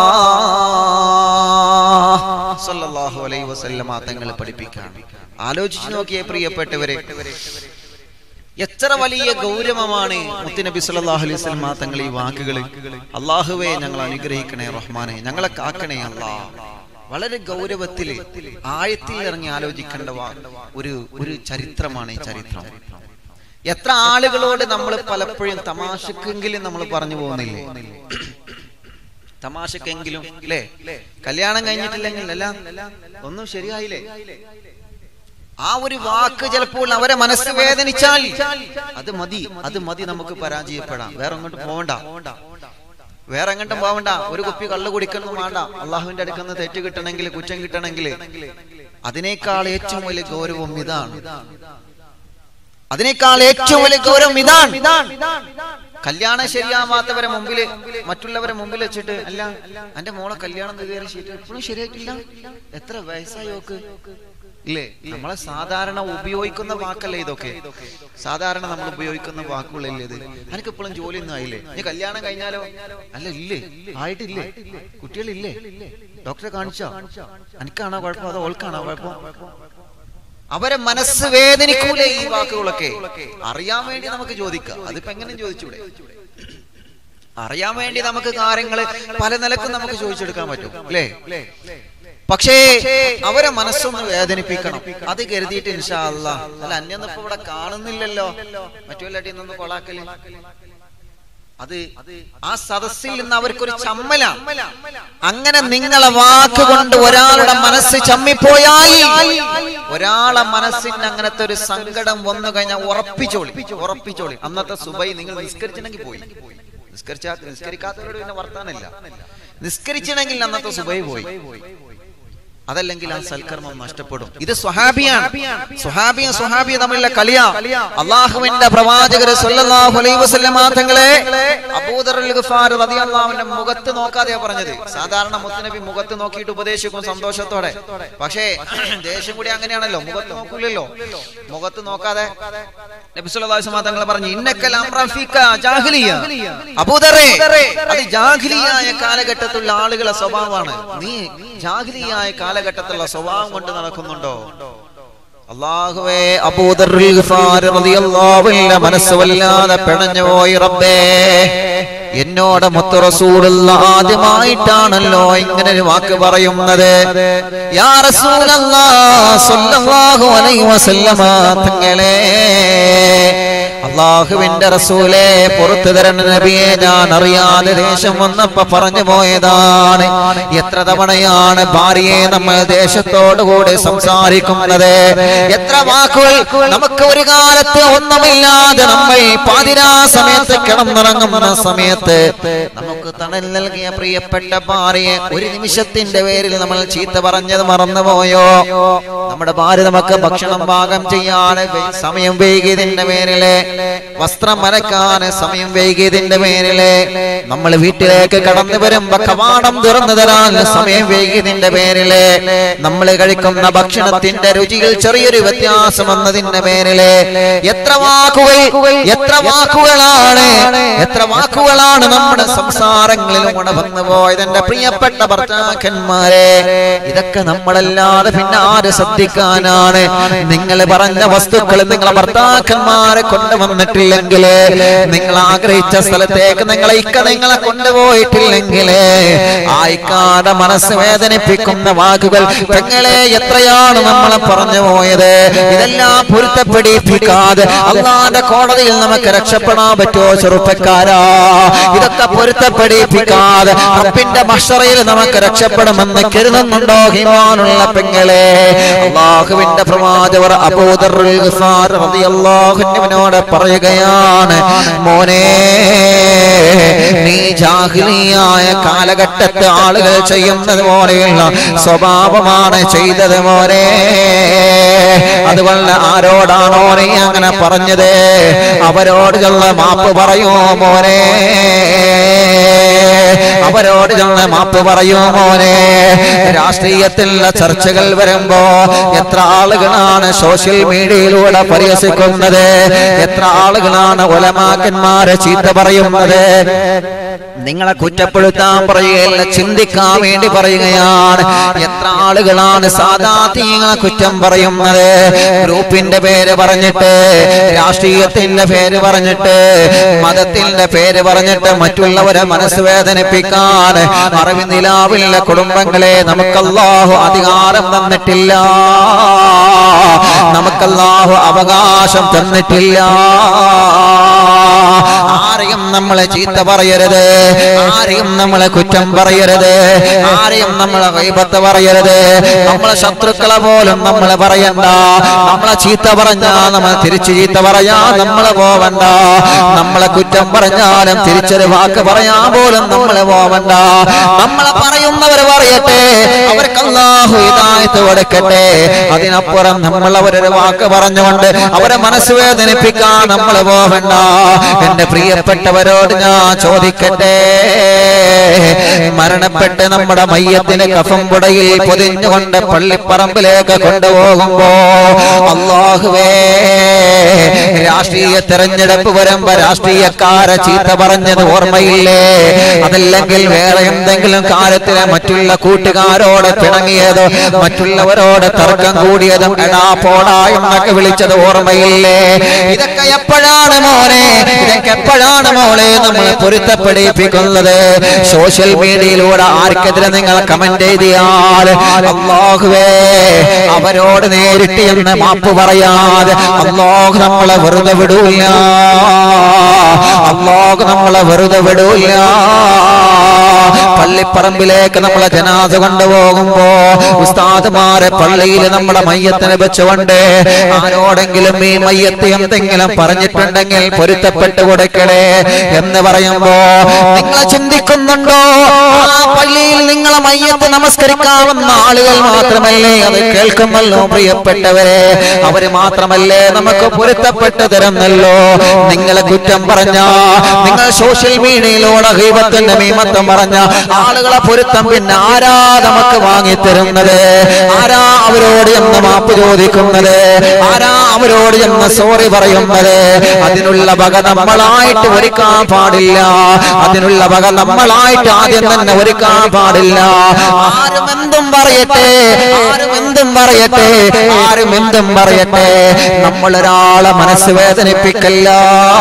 സല്ലല്ലാഹു അലൈഹി വസല്ലമ തങ്ങൾ പഠിപ്പിക്കാണ് ആലോചിച്ചു നോക്കിയേ പ്രിയപ്പെട്ടവരെ എത്ര വലിയ ഗൗരവമാണ് മുത്തുനബി സല്ലല്ലാഹു അലൈഹി വസല്ലമ തങ്ങൾ ഈ വാക്കുകൾ അള്ളാഹുവേ ഞങ്ങൾ അനുഗ്രഹിക്കണേ റഹ്മാനെ ഞങ്ങളെ കാക്കണേ അല്ലാ വളരെ ഗൗരവത്തിൽ ആഴത്തിൽ ഇറങ്ങി ആലോചിക്കേണ്ട വാ- ഒരു ഒരു ചരിത്രമാണ് ഈ ചരിത്രം എത്ര ആളുകളോട് നമ്മൾ പലപ്പോഴും തമാശക്കെങ്കിലും നമ്മൾ പറഞ്ഞു പോകുന്നില്ലേ തമാശക്കെങ്കിലും അല്ലേ കല്യാണം കഴിഞ്ഞിട്ടില്ലെങ്കിൽ അല്ല ഒന്നും ശരിയായില്ലേ ആ ഒരു വാക്ക് ചിലപ്പോൾ അവരെ മനസ്സ് വേദനിച്ചാൽ അത് മതി അത് മതി നമുക്ക് പരാജയപ്പെടാം വേറെ അങ്ങോട്ട് പോവണ്ട വേറെ എങ്ങോട്ടും പോവണ്ട ഒരു കുപ്പി കള്ളു കുടിക്കുന്നു വേണ്ട അള്ളാഹുവിന്റെ അടുക്കുന്ന തെറ്റ് കിട്ടണമെങ്കിൽ കുറ്റം കിട്ടണമെങ്കിൽ അതിനേക്കാൾ ഏറ്റവും വലിയ ഗൗരവം ഇതാണ് അതിനേക്കാൾ ഏറ്റവും വലിയ ഗൗരവം ഇതാണ് കല്യാണം ശരിയാവാത്തവരെ മുമ്പില് മറ്റുള്ളവരെ മുമ്പിൽ വെച്ചിട്ട് അല്ല എന്റെ മോളെ കല്യാണം കയറി ശരി ഇപ്പോഴും ശരിയായിട്ടില്ല എത്ര വയസ്സായി നോക്ക് ഇല്ലേ നമ്മളെ സാധാരണ ഉപയോഗിക്കുന്ന വാക്കല്ലേ ഇതൊക്കെ സാധാരണ നമ്മൾ ഉപയോഗിക്കുന്ന വാക്കുകളല്ലേ ഇത് എനിക്ക് ഇപ്പോഴും ജോലി ഒന്നും ആയില്ലേ നീ കല്യാണം കഴിഞ്ഞാലോ അല്ല ഇല്ലേ ആയിട്ടില്ലേ കുട്ടികളില്ലേ ഡോക്ടറെ കാണിച്ചോ എനിക്കാണോ കുഴപ്പം അതോ ഓൾക്കാണോ കുഴപ്പം അവരെ മനസ്സ് വേദനിക്കൂലേ ഈ വാക്കുകളൊക്കെ അറിയാൻ വേണ്ടി നമുക്ക് ചോദിക്കാം അതിപ്പോ എങ്ങനെ ചോദിച്ചൂടെ അറിയാൻ വേണ്ടി നമുക്ക് കാര്യങ്ങൾ പല നിലക്കും നമുക്ക് ചോദിച്ചെടുക്കാൻ പറ്റും അല്ലേ പക്ഷേ അവരെ മനസ്സൊന്ന് വേദനിപ്പിക്കണം അത് കരുതിയിട്ട് ഇൻഷാ അല്ലാ അല്ല അന്യൊന്നും ഇപ്പൊ ഇവിടെ കാണുന്നില്ലല്ലോ മറ്റുള്ളട്ടി നിന്ന് കൊളാക്കല് അത് ആ സദസ്സിൽ നിന്ന് അവർക്കൊരു ചമ്മല അങ്ങനെ നിങ്ങളെ വാക്ക് കൊണ്ട് ഒരാളുടെ മനസ്സ് ചമ്മിപ്പോയാൽ ഒരാളെ മനസ്സിന് അങ്ങനത്തെ ഒരു സങ്കടം വന്നു കഴിഞ്ഞാൽ ഉറപ്പിച്ചോളി ഉറപ്പിച്ചോളി അന്നത്തെ സുബൈ നിങ്ങൾ നിസ്കരിച്ചിട്ടുണ്ടെങ്കിൽ പോയി നിസ്കരിച്ചാ നിസ്കരിക്കാത്തവരോട് പിന്നെ വർത്താനില്ല നിസ്കരിച്ചിട്ടുണ്ടെങ്കിൽ അന്നത്തെ സുബൈ പോയി അതല്ലെങ്കിൽ ആ സൽക്കർമ്മം നഷ്ടപ്പെടും ഇത് സ്വഹാബിയാണ് സ്വഹാബിയും സ്വഹാബിയും തമ്മിലുള്ള കളിയാ അള്ളാഹുവിന്റെ പ്രവാചകര് സല്ലല്ലാഹു അലൈഹി വസല്ലമ തങ്ങളെ അബൂദറുൽ ഗഫാർ റളിയല്ലാഹുവിന്റെ മുഖത്ത് നോക്കാതെയാ പറഞ്ഞത് സാധാരണ മുത്തുനബി മുഖത്ത് നോക്കിയിട്ട് ഉപദേശിക്കും സന്തോഷത്തോടെ പക്ഷേ ദേഷ്യം കൂടി അങ്ങനെയാണല്ലോ മുഖത്ത് നോക്കൂലല്ലോ മുഖത്ത് നോക്കാതെ നബി സല്ലല്ലാഹു അലൈഹി വസല്ലമ തങ്ങൾ പറഞ്ഞു ഇന്നക്കൽ അംറഫിക ജാഹിലിയ അബൂദറേ അത് ജാഹിലിയായ കാലഘട്ടത്തിലുള്ള ആളുകളെ സ്വഭാവമാണ് നീ ജാഹിലിയായ കാലഘട്ടത്തിലുള്ള സ്വഭാവം കൊണ്ട് നടക്കുന്നുണ്ടോ അള്ളാഹുവേ അബൂദറുൽ ഗഫാർ റളിയല്ലാഹു അൻഹു മനസ്സ് വല്ലാതെ പിണഞ്ഞു പോയി റബ്ബേ എന്നോട് മുത്തു റസൂലുള്ള ആദ്യമായിട്ടാണല്ലോ ഇങ്ങനെ ഒരു വാക്ക് പറയുന്നത് യാ റസൂലല്ലാഹ് സ്വല്ലല്ലാഹു അലൈഹി വസല്ലമ തങ്ങളെ അള്ളാഹുവിന്റെ റസൂലെ പുറത്തു തരണ നബിയെ ഞാൻ അറിയാതെ ദേശം വന്നപ്പോ പറഞ്ഞു പോയതാണ് എത്ര തവണയാണ് ഭാര്യയെ നമ്മൾ ദേശത്തോടു കൂടി സംസാരിക്കുന്നത് എത്ര വാക്കുകൾ നമുക്ക് ഒരു കാലത്ത് ഒന്നുമില്ലാതെ നമ്മൾ പാതിരാ സമയത്ത് കിടന്നിറങ്ങുന്ന സമയത്ത് നമുക്ക് തണൽ നൽകിയ പ്രിയപ്പെട്ട ഭാര്യയെ ഒരു നിമിഷത്തിന്റെ പേരിൽ നമ്മൾ ചീത്ത പറഞ്ഞത് മറന്നുപോയോ നമ്മുടെ ഭാര്യ നമുക്ക് ഭക്ഷണം പാകം ചെയ്യാൻ വെ- സമയം വൈകിയതിന്റെ പേരില് വസ്ത്രം അലക്കാൻ സമയം വൈകിയതിന്റെ പേരില് നമ്മൾ വീട്ടിലേക്ക് കടന്നു വരുമ്പോ കവാടം തുറന്നു തരാൻ സമയം വൈകിയതിന്റെ പേരില് നമ്മൾ കഴിക്കുന്ന ഭക്ഷണത്തിന്റെ രുചിയിൽ ചെറിയൊരു വ്യത്യാസം വന്നതിന്റെ പേരില് എത്ര വാക്കുകൾ എത്ര വാക്കുകളാണ് എത്ര വാക്കുകളാണ് നമ്മുടെ സംസാരങ്ങളിലൂടെ വന്നു പോയത് എന്റെ പ്രിയപ്പെട്ട ഭർത്താക്കന്മാരെ ഇതൊക്കെ നമ്മളല്ലാതെ പിന്നെ ആര് ശ്രദ്ധിക്കാനാണ് നിങ്ങൾ പറഞ്ഞ വസ്തുക്കൾ നിങ്ങളെ ഭർത്താക്കന്മാരെ കൊണ്ടുവന്നിട്ടില്ലെങ്കിൽ നിങ്ങൾ ആഗ്രഹിച്ച സ്ഥലത്തേക്ക് നിങ്ങളെ ഇക്ക നിങ്ങളെ കൊണ്ടുപോയിട്ടില്ലെങ്കിൽ ആ ഇക്കാടെ മനസ്സ് വേദനിപ്പിക്കുന്ന വാക്കുകൾ പെങ്ങളെ എത്രയാണ് നമ്മളെ പറഞ്ഞു പോയത് ഇതെല്ലാം പൊരുത്തപ്പെടിപ്പിക്കാതെ അള്ളാന്റെ കോടതിയിൽ നമുക്ക് രക്ഷപ്പെടാൻ പറ്റുമോ ചെറുപ്പക്കാരാ ഇതൊക്കെ പൊരുത്തപ്പെടിപ്പിക്കാതെ റബ്ബിന്റെ മഷറയിൽ നമുക്ക് രക്ഷപ്പെടുമെന്ന് കരുതുന്നുണ്ടോ ഹിമാനുള്ള പെങ്ങളെ അള്ളാഹുവിന്റെ പ്രവാചകർ അബൂദറുൽ ഗഫാർ റളിയല്ലാഹുവിനോട് പറയുകയാണ് മോനെ നീ ജാഹിലിയായ കാലഘട്ടത്തെ ആളുകൾ ചെയ്യുന്നത് പോലെയുള്ള സ്വഭാവമാണ് ചെയ്തത് മോനെ അതുകൊണ്ട് ആരോടാണോ നീ അങ്ങനെ പറഞ്ഞത് അവരോട് ചെന്ന് മാപ്പ് പറയൂ മോനെ അവരോട് ചെന്ന് മാപ്പ് പറയൂ മോനെ രാഷ്ട്രീയത്തിലുള്ള ചർച്ചകൾ വരുമ്പോ എത്ര ആളുകളാണ് സോഷ്യൽ മീഡിയയിലൂടെ പരിഹസിക്കുന്നത് എത്ര ആളുകളാണ് ഒലമാക്കന്മാരെ ചീത്ത പറയുന്നത് നിങ്ങളെ കുറ്റപ്പെടുത്താൻ പറയുകയല്ല ചിന്തിക്കാൻ വേണ്ടി പറയുകയാണ് എത്ര ആളുകളാണ് സാധാത്യങ്ങളെ കുറ്റം പറയുന്നത് ഗ്രൂപ്പിന്റെ പേര് പറഞ്ഞിട്ട് രാഷ്ട്രീയത്തിന്റെ പേര് പറഞ്ഞിട്ട് മതത്തിന്റെ പേര് പറഞ്ഞിട്ട് മറ്റുള്ളവരെ മനസ്സ് വേദനിപ്പിക്കാൻ അറിവ് നിലാവില്ല കുടുംബങ്ങളെ നമുക്കല്ലാഹു അധികാരം തന്നിട്ടില്ല നമുക്കല്ലാഹു അവകാശം തന്നിട്ടില്ല ആരെയും നമ്മളെ ചീത്ത പറയരുത് ആരെയും നമ്മളെ കുറ്റം പറയരുത് ആരെയും നമ്മളെ വൈബത്ത് പറയരുത് നമ്മളെ ശത്രുക്കളെ പോലും നമ്മളെ പറയണ്ട നമ്മളെ ചീത്ത പറഞ്ഞാ നമ്മൾ തിരിച്ചു ചീത്ത പറയാ നമ്മളെ പോവണ്ട നമ്മളെ കുറ്റം പറഞ്ഞാലും തിരിച്ചൊരു വാക്ക് പറയാൻ പോലും നമ്മളെ പോവണ്ട നമ്മളെ പറയുന്നവർ പറയട്ടെ അവർക്ക് അല്ലാഹു ഹിദായത്ത് കൊടുക്കട്ടെ അതിനപ്പുറം നമ്മൾ അവരൊരു വാക്ക് പറഞ്ഞുകൊണ്ട് അവരെ മനസ്സ് വേദനിപ്പിക്കാൻ നമ്മൾ പോവണ്ട എന്റെ പ്രിയപ്പെട്ടവർ പ്രിയപ്പെട്ടവരോട് ഞാൻ ചോദിക്കട്ടെ മരണപ്പെട്ട് നമ്മുടെ മയ്യത്തിന് കഫം പുടയിൽ പൊതിഞ്ഞുകൊണ്ട് പള്ളിപ്പറമ്പിലേക്ക് കൊണ്ടുപോകുമ്പോ അള്ളാഹുവേ രാഷ്ട്രീയ തെരഞ്ഞെടുപ്പ് വരുമ്പോ രാഷ്ട്രീയക്കാരെ ചീത്ത പറഞ്ഞത് ഓർമ്മയില്ലേ അതല്ലെങ്കിൽ വേറെ എന്തെങ്കിലും കാര്യത്തിന് മറ്റുള്ള കൂട്ടുകാരോട് പിണങ്ങിയത് മറ്റുള്ളവരോട് തർക്കം കൂടിയതും എടാ പോടാ എന്നൊക്കെ വിളിച്ചത് ഓർമ്മയില്ലേ ഇതൊക്കെ എപ്പോഴാണ് മോനെ ഇതൊക്കെ എപ്പോഴാണ് മോളെ നമ്മൾ പൊരുത്തപ്പെടിപ്പിക്കുന്നത് സോഷ്യൽ മീഡിയയിലൂടെ ആർക്കെതിരെ നിങ്ങൾ കമന്റ് എഴുതിയാൽ അള്ളാഹുവേ അവരോട് നേരിട്ട് എന്ന് മാപ്പ് പറയാതെ അള്ളാഹു നമ്മളെ വെറുതെ വിടൂല അള്ളാഹു നമ്മളെ വെറുതെ വിടൂല പള്ളിപ്പറമ്പിലേക്ക് നമ്മളെ ജനാസ കൊണ്ടുപോകുമ്പോ ഉസ്താദുമാരെ പള്ളിയിൽ നമ്മുടെ മയ്യത്തിനെ വെച്ചുകൊണ്ട് ആരോടെങ്കിലും ഈ മയ്യത്ത് എന്തെങ്കിലും പറഞ്ഞിട്ടുണ്ടെങ്കിൽ പൊരുത്തപ്പെട്ട് കൊടുക്കണേ എന്ന് പറയുമ്പോ നിങ്ങൾ ചിന്തിക്കുന്നുണ്ടോ ആ പള്ളിയിൽ നിങ്ങളെ മയ്യത്ത് നമസ്കരിക്കാവുന്ന ആളുകൾ മാത്രമല്ലേ അത് കേൾക്കുമല്ലോ പ്രിയപ്പെട്ടവരെ അവര് മാത്രമല്ലേ നമുക്ക് പൊരുത്തപ്പെട്ട് തരുന്നല്ലോ നിങ്ങളെ കുറ്റം പറഞ്ഞ നിങ്ങൾ സോഷ്യൽ മീഡിയയിലൂടെ ഹൈബത്തിന്റെ മീമത്തം പറഞ്ഞ ആളുകളെ പൊരുത്തം പിന്നെ ആരാ നമുക്ക് വാങ്ങിത്തരുന്നത് ആരാ അവരോട് എന്ന് മാപ്പ് ചോദിക്കുന്നത് ആരാ അവരോട് എന്ന് സോറി പറയുന്നത് അതിനുള്ള വക നമ്മളായിട്ട് ഒരുക്കാൻ പാടില്ല അതിനുള്ള വക നമ്മളായിട്ട് ആദ്യം തന്നെ ഒരുക്കാൻ പാടില്ല ആരും എന്തും പറയട്ടെ ആരും എന്തും പറയട്ടെ ആരും എന്തും പറയട്ടെ നമ്മളൊരാളെ മനസ്സ് വേദനിപ്പിക്കല്ല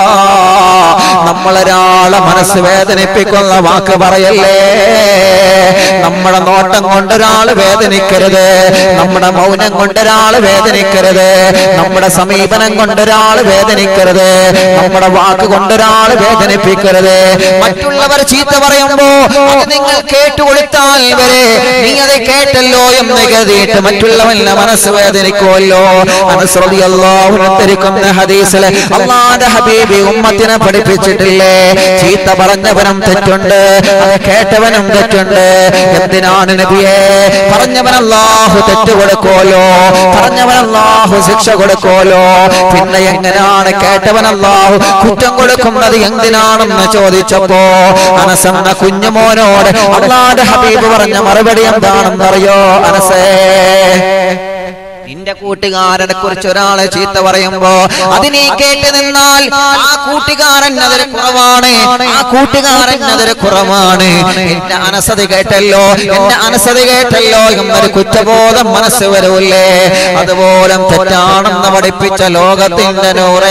നമ്മളൊരാളെ മനസ്സ് വേദനിപ്പിക്കുന്ന വാക്ക് പറയല്ലേ നമ്മുടെ നോട്ടം കൊണ്ടൊരാൾ വേദനിക്കരുത് നമ്മുടെ മൗനം കൊണ്ടൊരാൾ വേദനിക്കരുത് നമ്മുടെ സമീപനം കൊണ്ടൊരാൾ വേദനിക്കരുത് നമ്മുടെ വാക്ക് കൊണ്ടൊരാൾ വേദനിപ്പിക്കരുത് മറ്റുള്ളവർ ചീത്ത പറയുമ്പോ അത് നിങ്ങൾ കേട്ടുകൊടുത്താൽ വരെ നീ അത് കേട്ടല്ലോ എന്ന് കരുതിയിട്ട് മറ്റുള്ളവന്റെ മനസ്സ് വേദനിക്കുമല്ലോ അനുസൃതിയല്ലോരിക്കുന്ന ഹദീസില് അള്ളാന്റെ ഹബീബി ഉമ്മത്തിനെ പഠിപ്പിച്ചിട്ടില്ലേ ചീത്ത പറഞ്ഞവനും തെറ്റുണ്ട് അത് കേട്ടവനും തെറ്റുണ്ട് എന്തിനാണ് നബിയെ പറഞ്ഞവൻ അല്ലാഹു തെറ്റ് കൊടുക്കുമല്ലോ പറഞ്ഞവൻ അല്ലാഹു ശിക്ഷ കൊടുക്കുമല്ലോ പിന്നെ എങ്ങനെയാണ് കേട്ടവൻ അല്ലാഹു കുറ്റം കൊടുക്കുന്നത് എന്തിനാണെന്ന് ചോദിച്ചപ്പോ അനസെന്ന കുഞ്ഞുമോനോട് അള്ളാന്റെ ഹബീബ് പറഞ്ഞ മറുപടി എന്താണെന്നറിയോ അനസേ നിന്റെ കൂട്ടുകാരനെ കുറിച്ച് ഒരാളെ ചീത്ത പറയുമ്പോ അതിനെ കേട്ട് നിന്നാൽ ആ കൂട്ടുകാരൻ അതൊരു കുറവാണ് ആ കൂട്ടുകാരൻ അതൊരു കുറവാണ് എന്റെ അനസതി കേട്ടല്ലോ എന്റെ അനസതി കേട്ടല്ലോ എന്നൊരു കുറ്റബോധം മനസ്സ് വരൂല്ലേ അതുപോലെ തെറ്റാണെന്ന് പഠിപ്പിച്ച ലോകത്തിന്റെ നൂറേ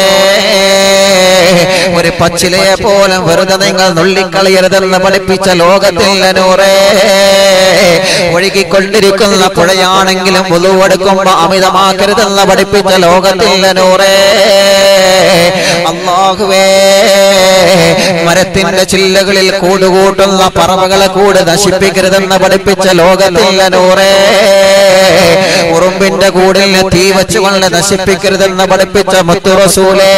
ഒരു പച്ചിലയെ പോലെ വെറുതെ നിങ്ങൾ നുള്ളിക്കളയരുതെന്ന് പഠിപ്പിച്ച ലോകത്തിന്റെ നൂറേ ഒഴുകിക്കൊണ്ടിരിക്കുന്ന പുഴയാണെങ്കിലും പുതുവെടുക്കുമ്പോ അമിതമാക്കരുതെന്ന് പഠിപ്പിച്ച ലോകത്തിന്റെ നൂറേ അള്ളാഹുവേ മരത്തിന്റെ ചില്ലകളിൽ കൂടുകൂട്ടുന്ന പറവകളെ കൂട് നശിപ്പിക്കരുതെന്ന് പഠിപ്പിച്ച ലോകത്തിന്റെ നൂറേ ഉറുമ്പിന്റെ കൂടിൽ തീ വെച്ചുകൊണ്ട് നശിപ്പിക്കരുതെന്ന് പഠിപ്പിച്ച മുത്തുറസൂലേ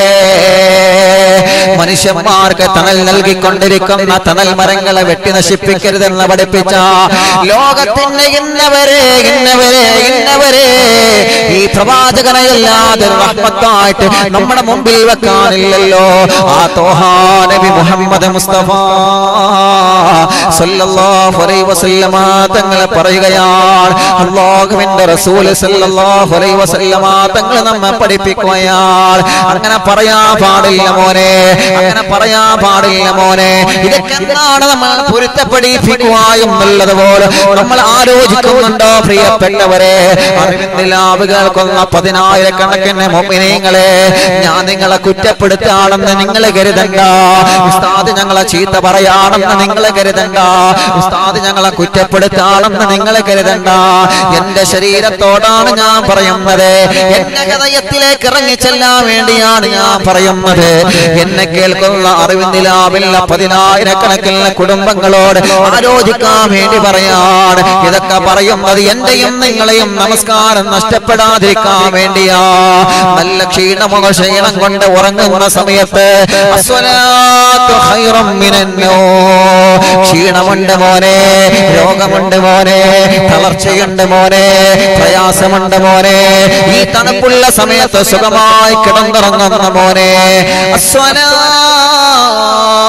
മനുഷ്യന്മാർക്ക് തണൽ നൽകിക്കൊണ്ടിരിക്കുന്ന തണൽ മരങ്ങളെ വെട്ടി നശിപ്പിക്കരുതെന്ന് പഠിപ്പിച്ച ലോകത്തിന്റെ ഇന്നവരെ ഇന്നവരെ ഇന്നവരെ ഈ പ്രവാചകനെയല്ലാതെ റഹ്മത്തായിട്ട് നമ്മുടെ മുമ്പിൽ വെക്കാനില്ലല്ലോ ആ തോഹാ നബി മുഹമ്മദ് മുസ്തഫ സല്ലല്ലാഹു അലൈഹി വസല്ലമ തങ്ങളെ പറയുകയാണ് അല്ലാഹുവിന്റെ റസൂൽ സല്ലല്ലാഹു അലൈഹി വസല്ലമ തങ്ങൾ നമ്മെ പഠിപ്പിക്കുകയാണ് അങ്ങനെ പറയാ പാടില്ല മോനെ അങ്ങനെ പറയാ പാടില്ല മോനെ ഇതൊക്കെ എന്താണ് നമ്മൾ പൊരുത്തപ്പെടിപ്പിക്കുക എന്നുള്ളത് പോലെ നമ്മൾ ആലോചിക്കുന്നുണ്ടോ പ്രിയപ്പെട്ടവരെ അറിവിന്ദിലാവ് കേൾക്കുന്ന പതിനായിരക്കണക്കിന് മൊമിനീങ്ങളെ ഞാൻ നിങ്ങളെ കുറ്റപ്പെടുത്താണെന്ന് നിങ്ങൾ കരുതണ്ട ഉസ്താദ് ഞങ്ങളെ ചീത്ത പറയാണെന്ന് നിങ്ങൾ കരുതണ്ട ഉസ്താദ് ഞങ്ങളെ കുറ്റപ്പെടുത്താണെന്ന് നിങ്ങൾ കരുതണ്ട എന്റെ ശരീരത്തോടാണ് ഞാൻ പറയുന്നത് എന്റെ ഹൃദയത്തിലേക്ക് ഇറങ്ങിച്ചെല്ലാൻ വേണ്ടിയാണ് ഞാൻ പറയുന്നത് എന്നെ കേൾക്കുന്ന അറിവിന്ദിലാവില്ല പതിനായിരക്കണക്കിന് കുടുംബങ്ങളോട് ആലോചിക്കാൻ വേണ്ടി പറയാണ് ഇതൊക്കെ പറയുന്നത് എന്റെയും നിങ്ങളെയും നമസ്കാരം നഷ്ടപ്പെടാതിരിക്കാൻ വേണ്ടിയാ നല്ല ക്ഷീണമുഖ ക്ഷീണം കൊണ്ട് ഉറങ്ങുന്ന സമയത്ത് അസ്വലാത്തു ഖൈറും മിനന്നോ. ക്ഷീണമുണ്ട് മോനെ രോഗമുണ്ട് മോനെ തളർച്ചയുണ്ട് മോനെ പ്രയാസമുണ്ട് മോനെ ഈ തണുപ്പുള്ള സമയത്ത് സുഖമായി കിടന്നിറങ്ങുന്ന മോനെ അസ്വലാ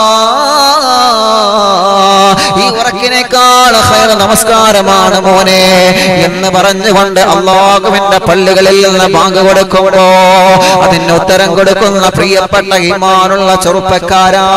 അതിനേക്കാൾ ഹൈർ നമസ്കാരമാണ് മോനെ എന്ന് പറഞ്ഞുകൊണ്ട് അള്ളാഹുവിന്റെ പള്ളികളിൽ നിന്ന് ബാങ്ക് കൊടുക്കുമ്പോ അതിന് ഉത്തരം കൊടുക്കുന്ന പ്രിയപ്പെട്ട ഈമാനുള്ള ചെറുപ്പക്കാരാ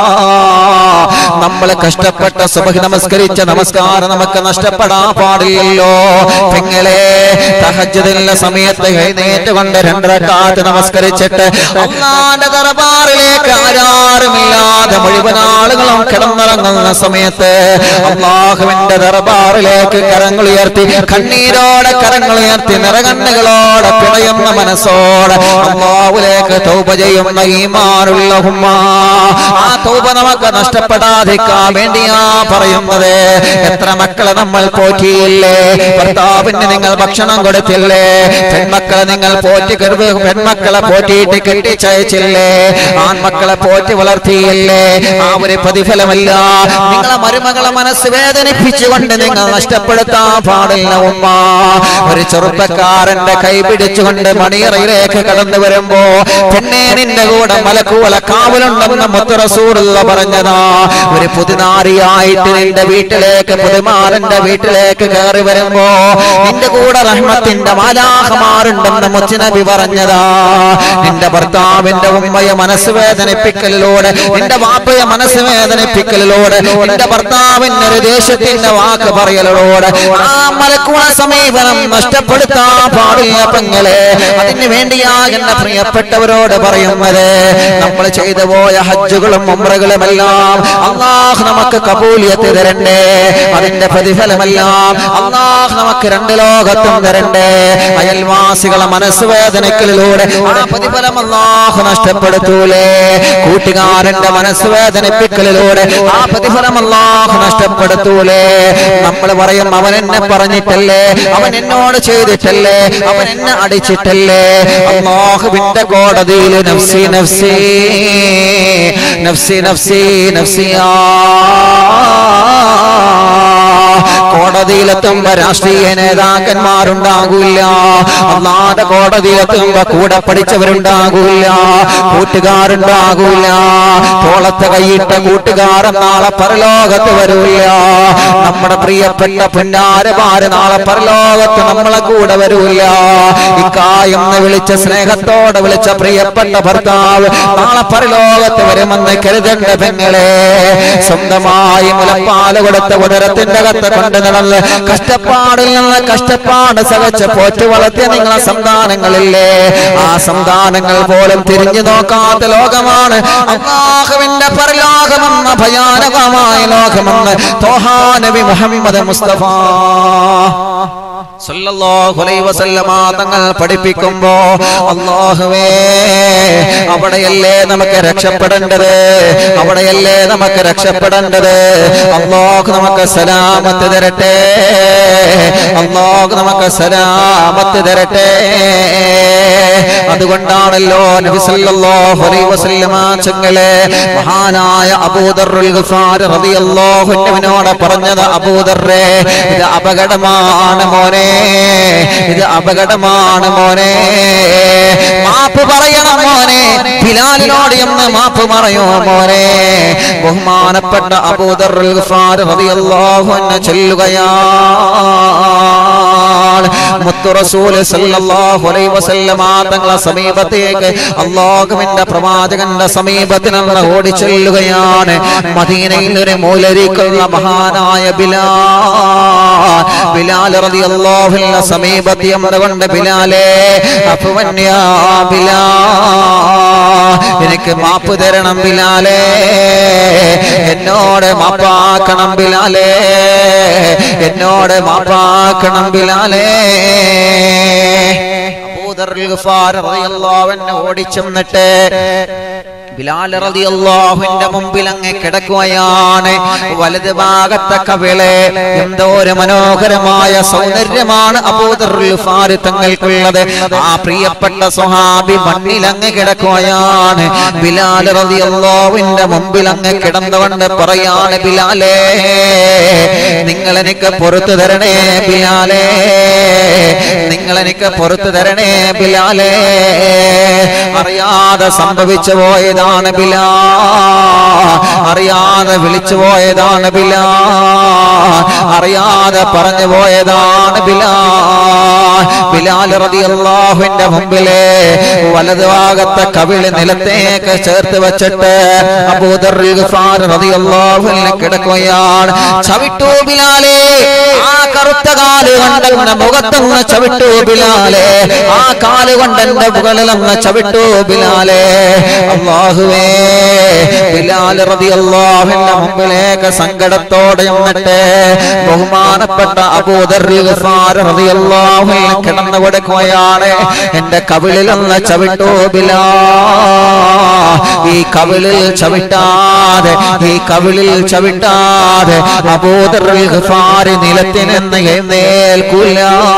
നമ്മൾ കഷ്ടപ്പെട്ട സുബഹി നമസ്കരിച്ച നമസ്കാരം നമുക്ക് നഷ്ടപ്പെടാൻ പാടില്ലല്ലോ പെങ്ങളെ തഹജ്ജുദിന്റെ സമയത്ത് എഴുന്നേറ്റുകൊണ്ട് രണ്ടരക്കാത്ത് നമസ്കരിച്ചിട്ട് അള്ളാന്റെ ദർബാറിലേക്ക് ആരാറുമില്ലാതെ മുഴുവൻ ആളുകളും കിടന്നിറങ്ങുന്ന സമയത്ത് അള്ളാഹുവിന്റെ ദർബാറിലേക്ക് കരങ്ങൾ ഉയർത്തി കണ്ണീരോടെ കരങ്ങൾ ഉയർത്തി നിറകണ്ണുകളോടെ പിടയുന്ന മനസ്സോടെ അള്ളാഹുലേക്ക് തൗബ ചെയ്യുന്ന ഈമാനുള്ള ഉമ്മ ആ തൗബ നമുക്ക് നഷ്ടപ്പെടാതിരിക്കാൻ വേണ്ടിയാ പറയുന്നത് എത്ര മക്കളെ നമ്മൾ പോറ്റിയില്ലേ ഭർത്താവിന് നിങ്ങൾ ഭക്ഷണം കൊടുത്തില്ലേ പെൺമക്കളെ നിങ്ങൾ പോറ്റി കരുത് പെൺമക്കളെ പോറ്റിയിട്ട് കെട്ടിച്ചയച്ചില്ലേ ആൺമക്കളെ പോറ്റി വളർത്തിയില്ലേ ആ ഒരു പ്രതിഫലമല്ല നിങ്ങളെ മരുമകളെ മനസ്സ് വേദനിപ്പിച്ചുകൊണ്ട് നിങ്ങൾ നഷ്ടപ്പെടുത്താൻ പാടില്ല ഉമ്മ ഒരു ചെറുപ്പക്കാരന്റെ കൈ പിടിച്ചുകൊണ്ട് മണിയറയിലേക്ക് കടന്നു വരുമ്പോ പെണ്ണേ നിന്റെ കൂടെ മലക്കൂല കാവലുണ്ടെന്ന് മുത്തറസൂറുള്ള പറഞ്ഞതാ ഒരു പുതുനാരിയായിട്ട് നിന്റെ വീട്ടിലേക്ക് പുതുമാരന്റെ വീട്ടിലേക്ക് കയറി വരുമ്പോ നിന്റെ കൂടെ റഹ്മത്തിന്റെ മാലാഹമാരുണ്ടെന്ന് മുച്ചിനബി പറഞ്ഞതാ നിന്റെ ഭർത്താവിന്റെ ഉമ്മയെ മനസ്സ് വേദനിപ്പിക്കലിലൂടെ നിന്റെ വാപ്പയെ മനസ്സ് വേദനിപ്പിക്കലിലൂടെ നിന്റെ ഭർത്താവിന്റെ ഒരു ദേശത്തിന്റെ വാക്ക് പറയലിലൂടെ ആ മലക്കുള സമീപനം നഷ്ടപ്പെടുത്താൻ പാടില്ല പെങ്ങളെ അതിന് വേണ്ടിയാ എന്റെ പ്രിയപ്പെട്ടവരോട് പറയുന്നത് നമ്മൾ ചെയ്തു പോയ ഹജ്ജുകളും ഉമ്രകളും എല്ലാം അള്ളാഹ് നമുക്ക് കബൂലിയത്ത് തരണ്ടേ അതിന്റെ പ്രതിഫലമെല്ലാം അള്ളാഹ് നമുക്ക് രണ്ട് ലോകത്തും തരണ്ടേ അയൽവാസികളെ മനസ്സ് വേദനക്കലിലൂടെ ആ പ്രതിഫലം അള്ളാഹ് നഷ്ടപ്പെടുത്തൂലേ കൂട്ടുകാരന്റെ മനസ്സ് വേദനിപ്പിക്കലിലൂടെ ആ പ്രതിഫലം അള്ളാഹ് നഷ്ടപ്പെടുത്തൂലേ നമ്മൾ പറയും അവൻ എന്നെ പറഞ്ഞിട്ടല്ലേ അവൻ എന്നോട് ചെയ്തിട്ടല്ലേ അവൻ എന്നെ അടിച്ചിട്ടല്ലേ അള്ളാഹുവിന്റെ കോടതിയിൽ നഫ്സി നഫ്സി നഫ്സി നഫ്സി നഫ്സിയാ കോടതിയിലെത്തുമ്പോ രാഷ്ട്രീയ നേതാക്കന്മാരുണ്ടാകൂല അള്ളാന്റെ കോടതിയിലെത്തുമ്പോ കൂടെ പഠിച്ചവരുണ്ടാകൂല കൂട്ടുകാരുണ്ടാകൂല തോളത്ത് കൈയിട്ട കൂട്ടുകാരൻ നാളെ പരലോകത്ത് വരൂല നമ്മുടെ പ്രിയപ്പെട്ട പുന്നാരമാര് നാളെ പരലോകത്ത് നമ്മളെ കൂടെ വരൂല ഇക്കായെന്ന് വിളിച്ച സ്നേഹത്തോടെ വിളിച്ച പ്രിയപ്പെട്ട ഭർത്താവ് നാളെ പരലോകത്ത് വരുമെന്ന് കരുതണ്ട പെങ്ങളെ സ്വന്തമായി മുലപ്പാല് കൊടുത്ത ഉദരത്തിന്റെ കത്ത് കൊണ്ട് നടന്ന് കഷ്ടപ്പാടിൽ നിന്ന് കഷ്ടപ്പാട് സഹിച്ച് പോറ്റു വളർത്തിയ നിങ്ങളെ സന്താനങ്ങളില്ലേ ആ സന്താനങ്ങൾ പോലും തിരിഞ്ഞു നോക്കാത്ത ലോകമാണ് അള്ളാഹുവിന്റെ പരലോകമെന്ന ഭയാനകമായ ലോകമെന്ന് തോഹാ നബി മുഹമ്മദ് മുസ്തഫ സല്ലല്ലാഹു അലൈഹി വസല്ലമ തങ്ങൾ പഠിപ്പിക്കുമ്പോ അല്ലാഹുവേ അവിടെയല്ലേ നമുക്ക് രക്ഷപ്പെടേണ്ടത് അവിടെയല്ലേ നമുക്ക് രക്ഷപ്പെടേണ്ടത് അല്ലാഹു നമുക്ക് സലാമത്ത് തരട്ടെ അല്ലാഹു നമുക്ക് സലാമത്ത് തരട്ടെ അതുകൊണ്ടാണല്ലോ നബി സല്ലല്ലാഹു അലൈഹി വസല്ലമ ചങ്ങളെ മഹാനായ അബൂദർറുൽ ഗഫാർ റളിയല്ലാഹു അൻഹുവിനോട് പറഞ്ഞത് അബൂദർറേ ഇത് അപകടമാണ് മോനെ ഇത് അപകടമാണ് മോനെ മാപ്പ് പറയണം മോനെ ബിലാലിനോട് എന്ന് മാപ്പ് പറയോ മോനെ ബഹുമാനപ്പെട്ട അബൂദർറുൽ ഗഫാർ റളിയല്ലാഹു അൻഹു ചൊല്ലുകയാണ് മുത്തു റസൂൽ സല്ലല്ലാഹു അലൈഹി വസല്ലമ തങ്ങളെ സമീപത്തേക്ക് അള്ളാഹുവിന്റെ പ്രവാചകന്റെ സമീപത്തിൽ നിന്ന് ഓടിച്ചെല്ലുകയാണ് മദീനയിൽ ഒരു മൂലരിക്കുള്ള മഹാനായ ബിലാൽ ബിലാൽ റളിയല്ലാഹുവിന്റെ സമീപത്തിൽ എന്നുകൊണ്ട് ബിലാലേ അഫ്വന്യാ ബിലാൽ എനിക്ക് മാപ്പ് തരണം ബിലാലേ എന്നോട് മാപ്പാക്കണം ബിലാലേ എന്നോട് മാപ്പാക്കണം ബിലാലേ അബൂദറുൽ ഗഫാർ റളിയല്ലാഹു അൻഹു ഓടിച്ചെന്നിട്ട് ബിലാൽ റളിയല്ലാഹുവിന്റെ മുമ്പിൽ അങ്ങ് കിടക്കുകയാണ് വലത് ഭാഗത്തെ കവിളെ എന്തോ ഒരു മനോഹരമായ സൗന്ദര്യമാണ് അബൂദറുൽ ഗഫാർ തങ്ങൾക്കുള്ളത് ആ പ്രിയപ്പെട്ട സ്വഹാബി മണ്ണിൽ അങ്ങ് കിടക്കുകയാണ് ബിലാൽ റളിയല്ലാഹുവിന്റെ മുമ്പിൽ അങ്ങ് കിടന്നുകൊണ്ട് പറയാണ് ബിലാലേ നിങ്ങൾ എനിക്ക് പുറത്തു തരണേ ബിലാലേ നിങ്ങൾ എനിക്ക് പുറത്തു തരണേ ബിലാലേ അറിയാതെ സംഭവിച്ചു പോയതാണ് പോയതാണ് ബിലാ അറിയാതെ വിളിച്ചു പോയതാണ് ബിലാ അറിയാതെ പറഞ്ഞു പോയതാണ് ബിലാ ബിലാൽ റളിയല്ലാഹുവിന്റെ മുമ്പിലെ വലതുഭാഗത്തെ കവിള് നിലത്തേക്ക് ചേർത്ത് വെച്ചിട്ട് അബൂദർ ഗഫാർ റളിയല്ലാഹു അൻഹു കിടക്കുകയാണ് ചവിട്ടു ബിലാലേ ആ കറുത്ത കാല് കൊണ്ടെന്ന മുഖത്തൊന്ന് ചവിട്ടു ബിലാലേ ആ കാല് കൊണ്ടെന്റെ മുകളിലൊന്ന് ചവിട്ടു ബിലാലേ അള്ളാഹുവേ ബിലാൽ റളിയല്ലാഹുവിന്റെ മുമ്പിലേക്ക് സങ്കടത്തോടെ എന്നിട്ട് ബഹുമാനപ്പെട്ട അബൂദർ ഗഫാർ റളിയല്ലാഹു അൻഹു കിടന്നു കൊടുക്കുകയാണ് എന്റെ കവിളിലൊന്ന് ചവിട്ടു ബിലാ ഈ കവിളിൽ ചവിട്ടാതെ ഈ കവിളിൽ ചവിട്ടാതെ അബൂദർ ഗഫാർ നിലത്തിൽ നിന്ന് എഴുന്നേൽക്കൂല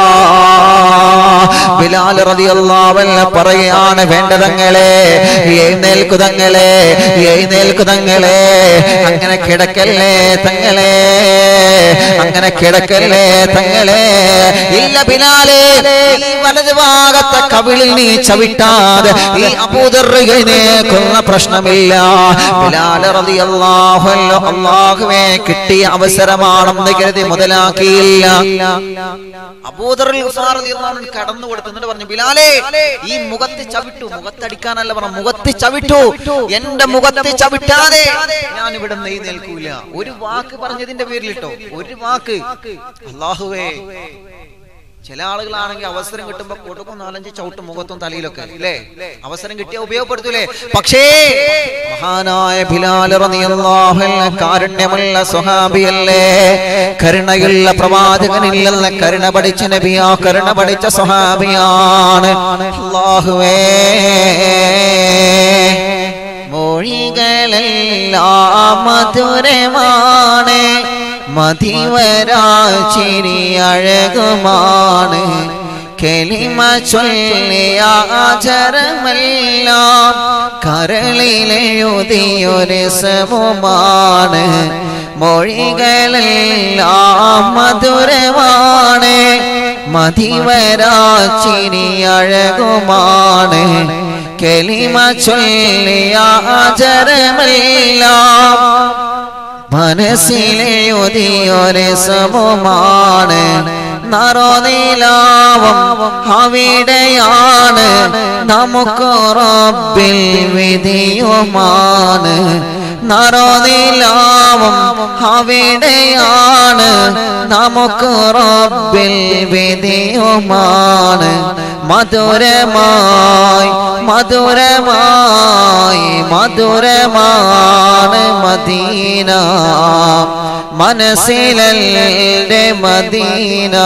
ബിലാൽ റളിയല്ലാഹു അൻഹു പറയുകയാണ് വേണ്ടതങ്ങളെ എഴുന്നേൽക്കു തങ്ങളെ എഴുന്നേൽക്കു തങ്ങളെ അങ്ങനെ കിടക്കല്ലേ തങ്ങളെ അങ്ങനെ കിടക്കല്ലേ തങ്ങളെ ഇല്ല ബിലാലെ ഈ വലത് ഭാഗത്തെ കവിളിൽ നീ ചവിട്ടാതെ ഈ അബൂദർക്കുന്ന പ്രശ്നമില്ല ബിലാൽ റളിയല്ലാഹു അൻഹു അല്ലാഹുവേ കിട്ടിയ അവസരമാണെന്ന് കരുതി മുതലാക്കിയില്ല അബൂദറിൽ കടന്നു കൊടുത്തു എന്നിട്ട് പറഞ്ഞു ബിലാലേ ഈ മുഖത്ത് ചവിട്ടു മുഖത്തടിക്കാനല്ല പറഞ്ഞു മുഖത്ത് ചവിട്ടു എന്റെ മുഖത്ത് ചവിട്ടാതെ ഞാൻ ഇവിടെ നെയ് നിൽക്കൂല ഒരു വാക്ക് പറഞ്ഞതിന്റെ പേരിലിട്ടോ ഒരു വാക്ക് അള്ളാഹുവേ ചില ആളുകളാണെങ്കിൽ അവസരം കിട്ടുമ്പോ കൊടുക്കും നാലഞ്ച് ചവിട്ട് മുഖത്തും തലയിലൊക്കെ അല്ലേ അവസരം കിട്ടിയ ഉപയോഗപ്പെടുത്തൂലേ പക്ഷേ മഹാനായ ബിലാൽ റളിയല്ലാഹു അൻഹു കാരുണ്യമുള്ള സ്വഹാബിയല്ലേ കരുണയുള്ള പ്രവാചകനില്ലെന്ന് കരുണ പഠിച്ച നബിയാ കരുണ പഠിച്ച സ്വഹാബിയാണ് അല്ലാഹുവേ മൊഴികളെല്ലാം മധുരമാണ് മതിവരാച്ചിരി അഴകുമാണ് കെളിമ ചൊല്ലിയ ആചരമെല്ലാം കരളിലെഴുതിയൊരു സമുമാണ് മൊഴികളെല്ലാം മധുരമാണ് മതിവരാച്ചിരി അഴകുമാണ് കെളിമ ചൊല്ലിയ ആചരമെല്ലാം മനസ്സിലെ ഒതിയൊരു സമമാണ് നറോനീലാവും അവിടെയാണ് നമുക്ക് റബ്ബിൽ വിധിയുമാണ് നറോനീലാവും അവിടെയാണ് നമുക്ക് റബ്ബിൽ വിധിയുമാണ് മധുരമായി മധുരമായി മധുരമാണ് മദീന മനസ്സിലെ മദീന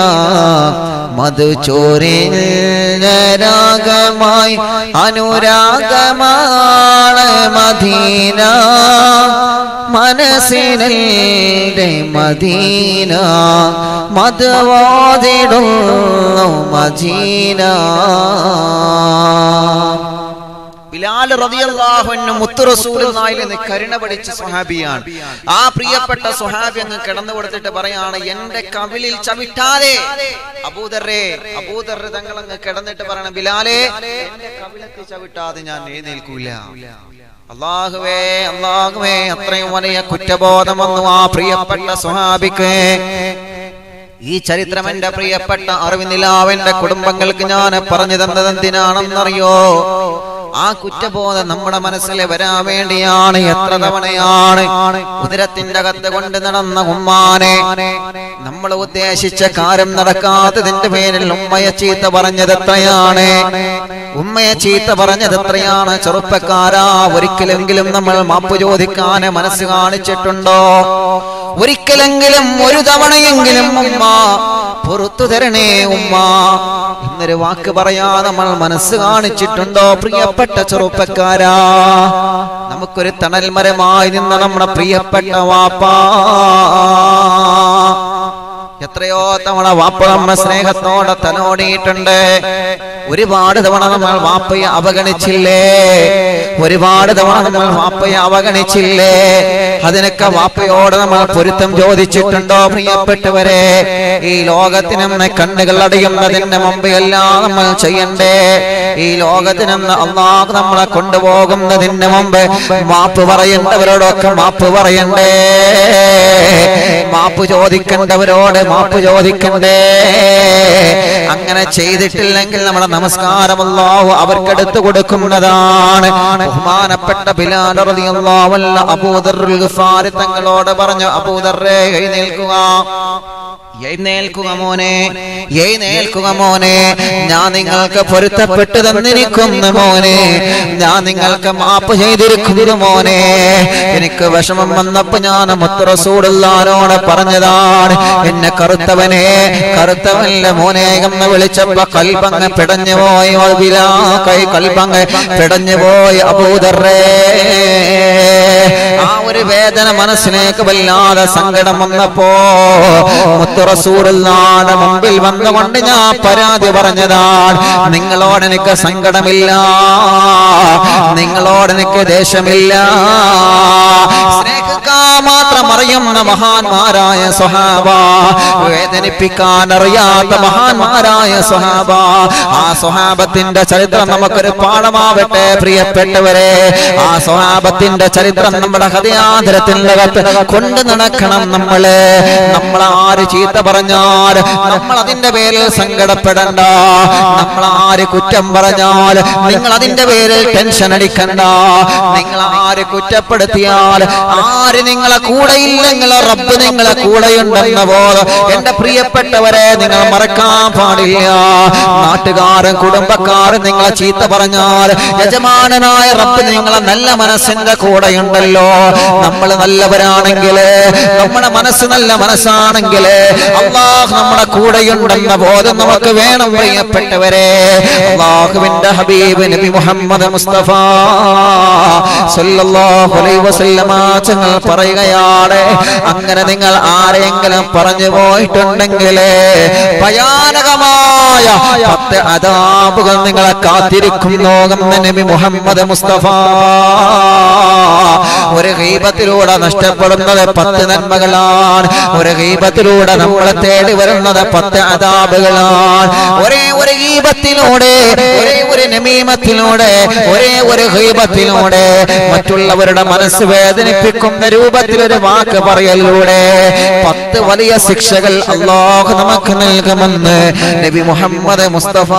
മധുചോരിരാഗമായി അനുരാഗമാണ് മദീന മനസ്സിലെ മദീന മധുവാതിടുന്നു മദീന ബിലാൽ റളിയല്ലാഹു അൻഹു മുത്തു റസൂലുള്ളാഹിൽ നിന്ന് കരുണ പഠിച്ച സ്വഹാബിയാണ് ആ പ്രിയപ്പെട്ട സ്വഹാബി അങ്ങ് കിടന്നു കൊടുത്തിട്ട് പറയാണ് എന്റെ കവിളിൽ ചവിട്ടാതെ അബൂദറേ അബൂദർ തങ്ങൾ അങ്ങ് കിടന്നിട്ട് പറയണം ബിലാലെ എന്റെ കവിളക്ക് ചവിട്ടാതെ ഞാൻ എഴുന്നേൽക്കൂല അള്ളാഹുവേ അള്ളാഹുവേ അത്രയും വലിയ കുറ്റബോധം വന്നു ആ പ്രിയപ്പെട്ട സ്വഹാബിക്ക് ഈ ചരിത്രം എന്റെ പ്രിയപ്പെട്ട അറിവിനിലാവെന്റെ കുടുംബങ്ങൾക്ക് ഞാൻ പറഞ്ഞു തന്നത് എന്തിനാണെന്നറിയോ ആ കുറ്റബോധം നമ്മുടെ മനസ്സിൽ വരാൻ വേണ്ടിയാണ് എത്ര തവണയാണ് ഉദരത്തിന്റെ അകത്ത് കൊണ്ട് നടന്ന ഉമ്മാനെ നമ്മൾ ഉദ്ദേശിച്ച കാര്യം നടക്കാത്തതിന്റെ പേരിൽ ഉമ്മയെ ചീത്ത പറഞ്ഞത് എത്രയാണ് ഉമ്മയെ ചീത്ത പറഞ്ഞത് എത്രയാണ് ചെറുപ്പക്കാരാ ഒരിക്കലെങ്കിലും നമ്മൾ മാപ്പ് ചോദിക്കാൻ മനസ്സ് കാണിച്ചിട്ടുണ്ടോ ഒരിക്കലെങ്കിലും ഒരു തവണയെങ്കിലും ഉമ്മ പുറത്തു തരണേ ഉമ്മ എന്നൊരു വാക്ക് പറയാ നമ്മൾ മനസ്സ് കാണിച്ചിട്ടുണ്ടോ പ്രിയപ്പെട്ട ചെറുപ്പക്കാരാ നമുക്കൊരു തണൽ മരമായി നിന്ന നമ്മുടെ പ്രിയപ്പെട്ട വാപ്പാ എത്രയോ തവണ വാപ്പ നമ്മ സ്നേഹത്തോടെ തലോടിയിട്ടുണ്ട് ഒരുപാട് തവണ നമ്മൾ വാപ്പയെ അവഗണിച്ചില്ലേ ഒരുപാട് തവണ നമ്മൾ വാപ്പയെ അവഗണിച്ചില്ലേ അതിനൊക്കെ വാപ്പയോട് നമ്മൾ പൊരുത്തം ചോദിച്ചിട്ടുണ്ടോ പ്രിയപ്പെട്ടവരെ ഈ ലോകത്തിനെന്ന് കണ്ണുകൾ അടയുന്നതിന് മുമ്പ് എല്ലാം നമ്മൾ ചെയ്യണ്ടേ ഈ ലോകത്തിനെന്ന് അള്ളാഹ് നമ്മളെ കൊണ്ടുപോകുന്നതിന് മുമ്പ് മാപ്പ് പറയേണ്ടവരോടൊക്കെ മാപ്പ് പറയണ്ടേ മാപ്പ് ചോദിക്കേണ്ടവരോട് മാപ്പ് ചോദിക്കണ്ടേ അങ്ങനെ ചെയ്തിട്ടില്ലെങ്കിൽ നമ്മുടെ നമസ്കാരം അല്ലാഹു അവർക്കെടുത്തു കൊടുക്കുന്നതാണ് ബഹുമാനപ്പെട്ട ബിലാൽ റളിയല്ലാഹു അൻഹു അബൂദർറുൽ ഗിഫാരി തങ്ങളോട് പറഞ്ഞു അബൂദർറേ എഴുന്നേൽക്കുക എഴുന്നേൽക്കുക മോനെ എഴുന്നേൽക്കുക മോനെ ഞാൻ നിങ്ങൾക്ക് പൊരുത്തപ്പെട്ടു തന്നിരിക്കുന്നു മോനെ ഞാൻ നിങ്ങൾക്ക് മാപ്പ് ചെയ്തിരിക്കുന്നു മോനെ എനിക്ക് വിഷമം വന്നപ്പോ ഞാൻ മുത്തറസൂടുള്ളാനോട് പറഞ്ഞതാണ് എന്നെ കറുത്തവനെ കറുത്തവല്ല മോനെ എന്ന് വിളിച്ചപ്പോ കൽബങ്ങ് പിടഞ്ഞു പോയി ബിലാ കൈ കൽബങ്ങ് പിടഞ്ഞു പോയി അബൂദർറേ ആ ഒരു വേദന മനസ്സിലേക്ക് വല്ലാതെ സങ്കടം വന്നപ്പോ മുത്തുറസൂറുള്ളാടെ മുമ്പിൽ വന്നുകൊണ്ട് ഞാൻ പരാതി പറഞ്ഞതാണ് നിങ്ങളോട് എനിക്ക് സങ്കടമില്ല നിങ്ങളോട് എനിക്ക് ദേഷ്യമില്ല സ്നേഹിക്കാൻ മാത്രം അറിയുന്ന മഹാന്മാരായ സ്വഹാബ വേദനിപ്പിക്കാൻ അറിയാത്ത മഹാന്മാരായ സ്വഹാബ ആ സ്വഹാബത്തിന്റെ ചരിത്രം നമുക്കൊരു പാഠമാവട്ടെ പ്രിയപ്പെട്ടവരെ ആ സ്വഹാബത്തിന്റെ ചരിത്രം നമ്മുടെ ഹൃദയാന്തരത്തിന്റെ അകത്ത് കൊണ്ടു നടക്കണം നമ്മള് നമ്മൾ ആര് ചീത്ത പറഞ്ഞാൽ നമ്മൾ അതിന്റെ പേരിൽ സങ്കടപ്പെടണ്ട നമ്മൾ ആര് കുറ്റം പറഞ്ഞാൽ നിങ്ങൾ അതിന്റെ പേരിൽ ടെൻഷൻ അടിക്കണ്ട നിങ്ങൾ ആര് കുറ്റപ്പെടുത്തിയാൽ ആര് നിങ്ങളെ കൂടെ ഇല്ലെങ്കിൽ റബ്ബ് നിങ്ങളെ കൂടെയുണ്ടെന്ന ബോധം എന്റെ പ്രിയപ്പെട്ടവരെ നിങ്ങൾ മറക്കാൻ പാടില്ല നാട്ടുകാരും കുടുംബക്കാരും നിങ്ങളെ ചീത്ത പറഞ്ഞാൽ യജമാനനായ റബ്ബ് നിങ്ങളെ നല്ല മനസ്സിന്റെ കൂടെയുണ്ടല്ലോ നമ്മൾ നല്ലവരാണെങ്കിൽ നമ്മുടെ മനസ്സ് നല്ല മനസ്സാണെങ്കിൽ അള്ളാഹ് നമ്മുടെ കൂടെയുണ്ടെന്ന ബോധം നമുക്ക് വേണം പ്രിയപ്പെട്ടവരെ അള്ളാഹുവിന്റെ ഹബീബ് നബി മുഹമ്മദ് മുസ്തഫ സല്ലല്ലാഹു അലൈഹി വസല്ലമ തങ്ങൾ പറയുകയാണ് അങ്ങനെ നിങ്ങൾ ആരെങ്കിലും പറഞ്ഞു പോയിട്ടുണ്ടെങ്കിൽ ഭയാനകമായ പത്ത് അതാപുകൾ നിങ്ങളെ കാത്തിരിക്കുന്നു എന്ന് നബി മുഹമ്മദ് മുസ്തഫ ഒരു ഗീപത്തിലൂടെ നഷ്ടപ്പെടുന്നത് പത്ത് നന്മകളാണ് ഒരു ഗീപത്തിലൂടെ നമ്മളെ തേടി വരുന്നത് പത്ത് അതാപുകളാണ് ഒരേ ഒരു ഗീപത്തിലൂടെ ഒരേ ഒരു നമീമത്തിലൂടെ ഒരേ ഒരു ഗീപത്തിലൂടെ മറ്റുള്ളവരുടെ മനസ്സ് വേദനിപ്പിക്കുന്ന രൂപത്തിൽ ഒരു വാക്ക് പറയലിലൂടെ പത്ത് വലിയ ശിക്ഷകൾ അള്ളാഹു നമുക്ക് നൽകുമെന്ന് നബി മുഹമ്മദ് മുസ്തഫ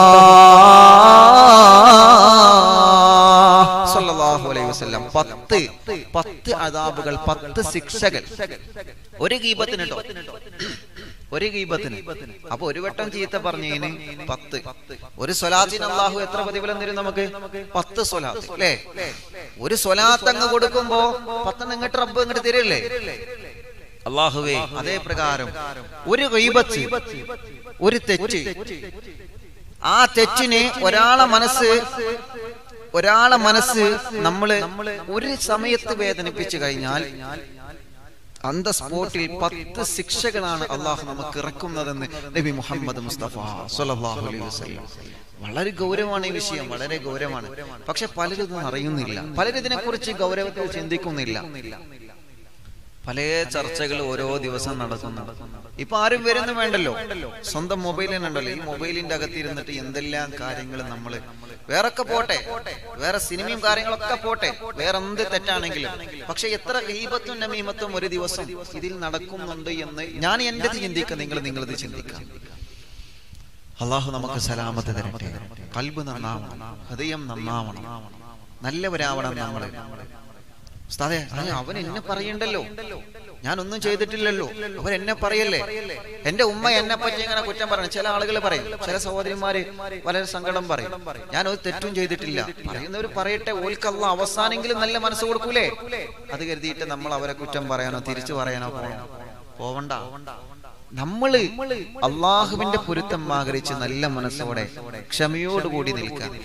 സല്ലല്ലാഹു അലൈഹി വസല്ലം പത്ത് പത്ത് അതാബുകൾ പത്ത് ശിക്ഷകൾ ഒരു ഗീപത്തിന് കേട്ടോ ഒരു ഗീപത്തിന് അപ്പൊ ഒരു വട്ടം ചീത്ത പറഞ്ഞതിന് പത്ത് ഒരു സ്വലാത്തിന് അള്ളാഹു എത്ര പ്രതിഫലം തരും നമുക്ക് പത്ത് സ്വലാത്ത് അല്ലേ ഒരു സ്വലാത്ത് അങ്ങ് കൊടുക്കുമ്പോ പത്ത് ഇങ്ങോട്ട് റബ്ബ് ഇങ്ങോട്ട് തരില്ലേ അള്ളാഹുവേ അതേ പ്രകാരം ഒരു ഗീബത്ത് ഒരു തെറ്റ് ആ തെറ്റിന് ഒരാളെ മനസ്സ് ഒരാളെ മനസ്സ് നമ്മള് ഒരു സമയത്ത് വേദനിപ്പിച്ചു കഴിഞ്ഞാൽ അന്ത സ്പോട്ടിൽ പത്ത് ശിക്ഷകളാണ് അള്ളാഹു നമുക്ക് ഇറക്കുന്നതെന്ന് നബി മുഹമ്മദ് മുസ്തഫ സ്വല്ലല്ലാഹു അലൈഹി വസല്ലം വളരെ ഗൗരവമാണ് ഈ വിഷയം വളരെ ഗൗരവമാണ് പക്ഷെ പലരും ഇതൊന്നും അറിയുന്നില്ല പലരും ഇതിനെക്കുറിച്ച് ഗൗരവത്തിൽ ചിന്തിക്കുന്നില്ല പല ചർച്ചകൾ ഓരോ ദിവസം നടക്കുന്നുണ്ട് ഇപ്പൊ ആരും വരുന്നു വേണ്ടല്ലോ സ്വന്തം മൊബൈലിനുണ്ടല്ലോ ഈ മൊബൈലിന്റെ അകത്തിരുന്നിട്ട് എന്തെല്ലാം കാര്യങ്ങൾ നമ്മൾ വേറൊക്കെ പോട്ടെ വേറെ സിനിമയും കാര്യങ്ങളൊക്കെ പോട്ടെ വേറെ എന്ത് തെറ്റാണെങ്കിലും പക്ഷെ എത്ര ഗീപത്തും നമീമത്തും ഒരു ദിവസം ഇതിൽ നടക്കുന്നുണ്ട് എന്ന് ഞാൻ എന്റേത് ചിന്തിക്കാം നിങ്ങൾ നിങ്ങളത് ചിന്തിക്കാം അള്ളാഹു നമുക്ക് സലാമത്ത് തരട്ടെ കൽബ് നന്നാവണം ഹൃദയം നന്നാവണം നല്ലവരാവണം നമ്മള് ഉസ്താദേ അത് അവൻ എന്നെ പറയണ്ടല്ലോ ഞാൻ ഒന്നും ചെയ്തിട്ടില്ലല്ലോ അവൻ എന്നെ പറയല്ലേ എന്റെ ഉമ്മ എന്നെ പറ്റി ഇങ്ങനെ കുറ്റം പറയണം ചില ആളുകൾ പറയും ചില സഹോദരിമാര് വളരെ സങ്കടം പറയും ഞാൻ ഒരു തെറ്റും ചെയ്തിട്ടില്ല പറയുന്നവർ പറയട്ടെ ഓൽക്കല്ല അവസാനെങ്കിലും നല്ല മനസ്സ് കൊടുക്കൂലേ അത് കരുതിയിട്ട് നമ്മൾ അവരെ കുറ്റം പറയാനോ തിരിച്ചു പറയാനോ പോകണം പോവണ്ട നമ്മള് അള്ളാഹുവിന്റെ പൊരുത്തം ആഗ്രഹിച്ച് നല്ല മനസ്സോടെ ക്ഷമയോടുകൂടി നിൽക്കാൻ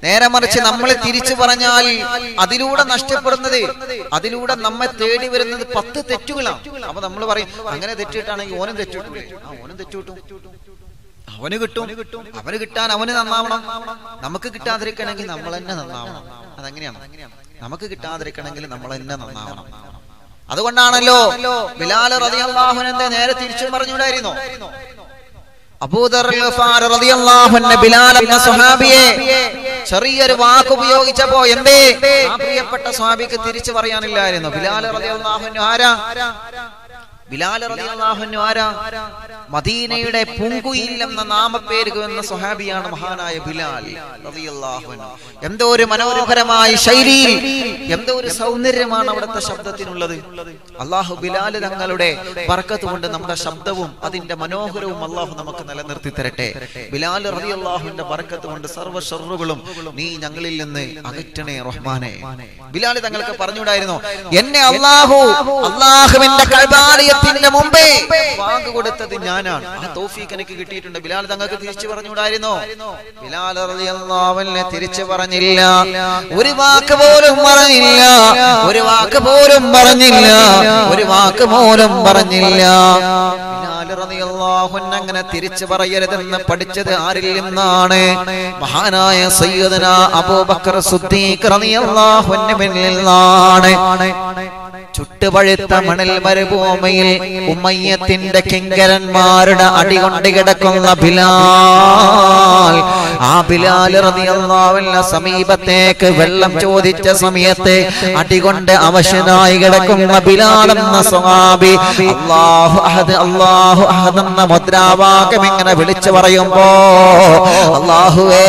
നേരെ മറിച്ച് നമ്മൾ തിരിച്ചു പറഞ്ഞാൽ അതിലൂടെ നഷ്ടപ്പെടുന്നത് അതിലൂടെ നമ്മെ തേടി വരുന്നത് പത്ത് തെറ്റുകളാണ് അപ്പൊ നമ്മൾ പറയും അങ്ങനെ തെറ്റിട്ടാണെങ്കിൽ ഓനും തെറ്റിട്ടൂലേ ആ ഓനും തെറ്റിട്ടും അവന് കിട്ടും അവന് കിട്ടാൻ അവന് നന്നാവണം നമുക്ക് കിട്ടാതിരിക്കണമെങ്കിൽ നമ്മൾ തന്നെ നന്നാവണം അതെങ്ങനെയാണ് നമുക്ക് കിട്ടാതിരിക്കണമെങ്കിൽ നമ്മൾ തന്നെ നന്നാവണം അതുകൊണ്ടാണല്ലോ ബിലാൽ റളിയല്ലാഹുവിനെ നേരെ തിരിച്ചു പറഞ്ഞുകൂടായിരുന്നോ അബൂദർ ഗഫാർ റളിയല്ലാഹു അൻഹു ബിലാൽ എന്ന സ്വഹാബിയെ ചെറിയൊരു വാക്ക് ഉപയോഗിച്ചപ്പോ എന്തേ ആ പ്രിയപ്പെട്ട സ്വഹാബിക്ക് തിരിച്ചു പറയാനില്ലായിരുന്നു ബിലാൽ റളിയല്ലാഹു അൻഹു ആരാ ബിലാൽ റളിയല്ലാഹു അൻഹു ആരാ മദീനയുടെ പൂങ്കുയിൽ എന്ന നാമപ്പേര് എന്ന സ്വഹാബിയാണ് മഹാനായ ബിലാൽ റളിയല്ലാഹു അൻഹു എന്തോ ഒരു മനോഹരമായ ശൈലിയിൽ എന്തോ ഒരു സൗന്ദര്യമാണ് അവിടുത്തെ ശബ്ദത്തിനുള്ളത് അള്ളാഹു ബിലാൽ തങ്ങളുടെ ബർക്കത്ത് കൊണ്ട് നമ്മുടെ ശബ്ദവും അതിന്റെ മനോഹരവും അള്ളാഹു നമുക്ക് നിലനിർത്തി തരട്ടെ ബിലാൽ റളിയല്ലാഹുവിന്റെ ബർക്കത്ത് കൊണ്ട് സർവ്വ ഷർറുകളും നീ ഞങ്ങളിൽ നിന്ന് അകറ്റണേ റഹ്മാനെ ബിലാൽ തങ്ങൾക്ക് പറഞ്ഞുകൂടായിരുന്നു എന്നെ അള്ളാഹു അള്ളാഹുവിന്റെ കൈബാലയത്തിന്റെ മുമ്പേ വാങ്ങ് കൊടുത്തത് ഞാനാണ് ആ തോഫീക്ക് എനിക്ക് കിട്ടിയിട്ടുണ്ട് ബിലാൽ തങ്ങൾക്ക് തിരിച്ചു പറഞ്ഞുകൂടായിരുന്നോ ബിലാൽ റളിയല്ലാഹുവിനെ തിരിച്ചു പറഞ്ഞില്ല ഒരു വാക്ക് പോലും പറഞ്ഞില്ല ഒരു വാക്ക് പോലും പറഞ്ഞില്ല ഒരു വാക്ക് പോലും പറഞ്ഞില്ല ബിലാൽ റളിയല്ലാഹു അൻഹു അങ്ങനെ തിരിച്ചു പറയരുതെന്ന് പഠിച്ചത് ആരിൽ നിന്നാണ് മഹാനായ സയ്യിദന അബൂബക്കർ സിദ്ദീഖ് റളിയല്ലാഹു അൻഹുവിൽ നിന്നാണ് ചുട്ടുപഴുത്ത മണൽ മരുഭൂമിയിൽ ഉമ്മയ്യത്തിന്റെ കിങ്കരന്മാരുടെ അടികൊണ്ട് കിടക്കുന്ന ബിലാൽ ആ ബിലാൽ റളിയല്ലാഹുവിന്റെ സമീപത്തേക്ക് വെള്ളം ചോദിച്ച സമയത്ത് അടികൊണ്ട് അവശനായി കിടക്കുന്ന ബിലാൽ എന്ന സ്വഹാബി അല്ലാഹു അഹദ് അല്ലാഹു അഹദ് എന്ന മുദ്രാവാക്യം ഇങ്ങനെ വിളിച്ചു പറയുമ്പോ അല്ലാഹുവേ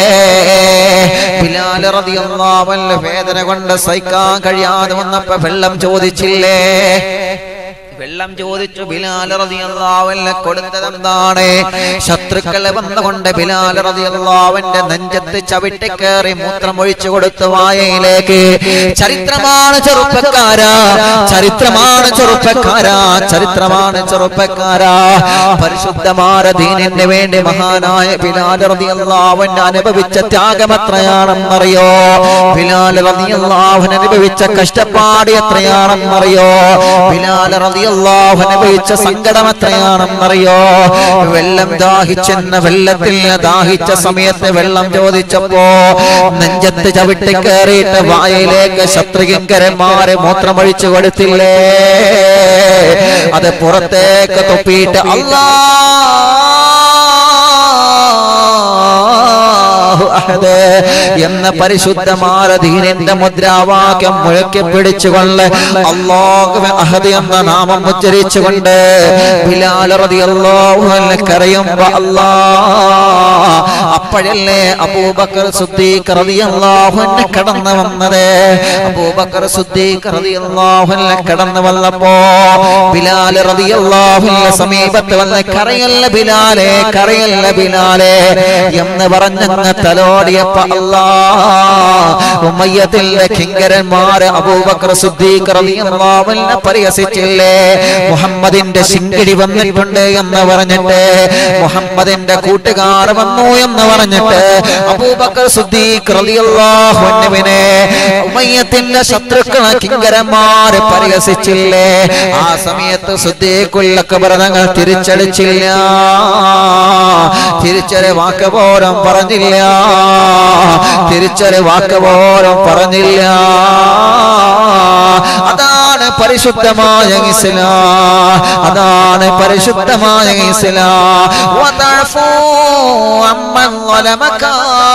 ബിലാൽ റളിയല്ലാഹു അൻഹു വേദന കൊണ്ട് സഹിക്കാൻ കഴിയാതെ വന്നപ്പോ വെള്ളം ചോദിച്ചില്ലേ വെള്ളം ചോദിച്ചു ബിലാൽ റളിയല്ലാഹുവിനെ കൊടുത്തതെന്താണ് ശത്രുക്കളെ വന്നുകൊണ്ട് ബിലാൽ റളിയല്ലാഹുവിന്റെ നെഞ്ചത്ത് ചവിട്ടി കയറി മൂത്രമൊഴിച്ചു കൊടുത്തു വായയിലേക്ക് ചരിത്രമാണ് ചെറുപ്പക്കാരാ ചരിത്രമാണ് ചെറുപ്പക്കാരാ ചരിത്രമാണ് ചെറുപ്പക്കാരാ പരിശുദ്ധമായ ദീനിന് വേണ്ടി മഹാനായ ബിലാൽ റളിയല്ലാഹുവിനെ അനുഭവിച്ച ത്യാഗം എത്രയാണെന്നറിയോ ബിലാൽ റളിയല്ലാഹുവിനെ അനുഭവിച്ച കഷ്ടപ്പാട് എത്രയാണെന്നറിയോ ബിലാൽ റളിയല്ലാഹു അനുഭവിച്ച സങ്കടം എത്രയാണെന്നറിയോ വെള്ളം ദാഹിച്ചെന്ന വെള്ളത്തിൽ ദാഹിച്ച സമയത്ത് വെള്ളം ചോദിച്ചപ്പോ നെഞ്ചത്ത് ചവിട്ടി കയറിയിട്ട് വായയിലേക്ക് ശത്രുകിങ്കരന്മാരെ മൂത്രമൊഴിച്ചു കൊടുത്തില്ലേ അത് പുറത്തേക്ക് തൊപ്പിയിട്ട് അല്ലാ അല്ലാഹു അഹദ് എന്ന പരിശുദ്ധമായ ദീനിന്റെ മുദ്രാവാക്യം മുഴക്കി പിടിച്ചുകൊണ്ട് അല്ലാഹു അഹദ് എന്ന നാമം ഉച്ചരിച്ചുകൊണ്ട് ബിലാൽ റളിയല്ലാഹു അൻഹു കരയുമ്പോ അല്ലാ അപ്പോഴല്ലേ അബൂബക്കർ സിദ്ദീഖ് റളിയല്ലാഹു അൻഹു കടന്നു വന്നത് അബൂബക്കർ സിദ്ദീഖ് റളിയല്ലാഹു അൻഹു കടന്നു വന്നപ്പോ ബിലാൽ റളിയല്ലാഹു അൻഹു സമീപത്ത് വന്ന് കരയല്ല ബിലാലെ കരയല്ല ബിലാലെ എന്ന് പറഞ്ഞങ്ങ് തലോടിയപ്പോ അല്ലാ ഉമ്മയ്യത്തിന്റെ കിങ്കരന്മാര് അബൂബക്കർ സിദ്ദീഖ് റളിയല്ലാഹു അൻഹു പരിഹസിച്ചില്ലേ മുഹമ്മദിന്റെ ശിങ്കിടി വന്നിട്ടുണ്ട് എന്ന് പറഞ്ഞിട്ട് മുഹമ്മദിന്റെ കൂട്ടുകാർ വന്നു എന്ന് പറഞ്ഞിട്ട് അബൂബക്കർ സിദ്ദീഖ് റളിയല്ലാഹു അൻഹുവിനെ ഉമ്മയ്യത്തിന്റെ ശത്രുക്കളെ കിങ്കരന്മാര് പരിഹസിച്ചില്ലേ ആ സമയത്ത് സിദ്ദീഖുൽ അക്ബർ തങ്ങൾ തിരിച്ചടിച്ചില്ല തിരിച്ചൊരു വാക്ക് പോലും പറഞ്ഞില്ല തിരിച്ചൊരു വാക്ക് പോലും പറഞ്ഞില്ല അതാണ് പരിശുദ്ധമായ ഇസ്ലാം അതാണ് പരിശുദ്ധമായ ഇസ്ലാം വതഅഫു അമ്മൻ ളലമക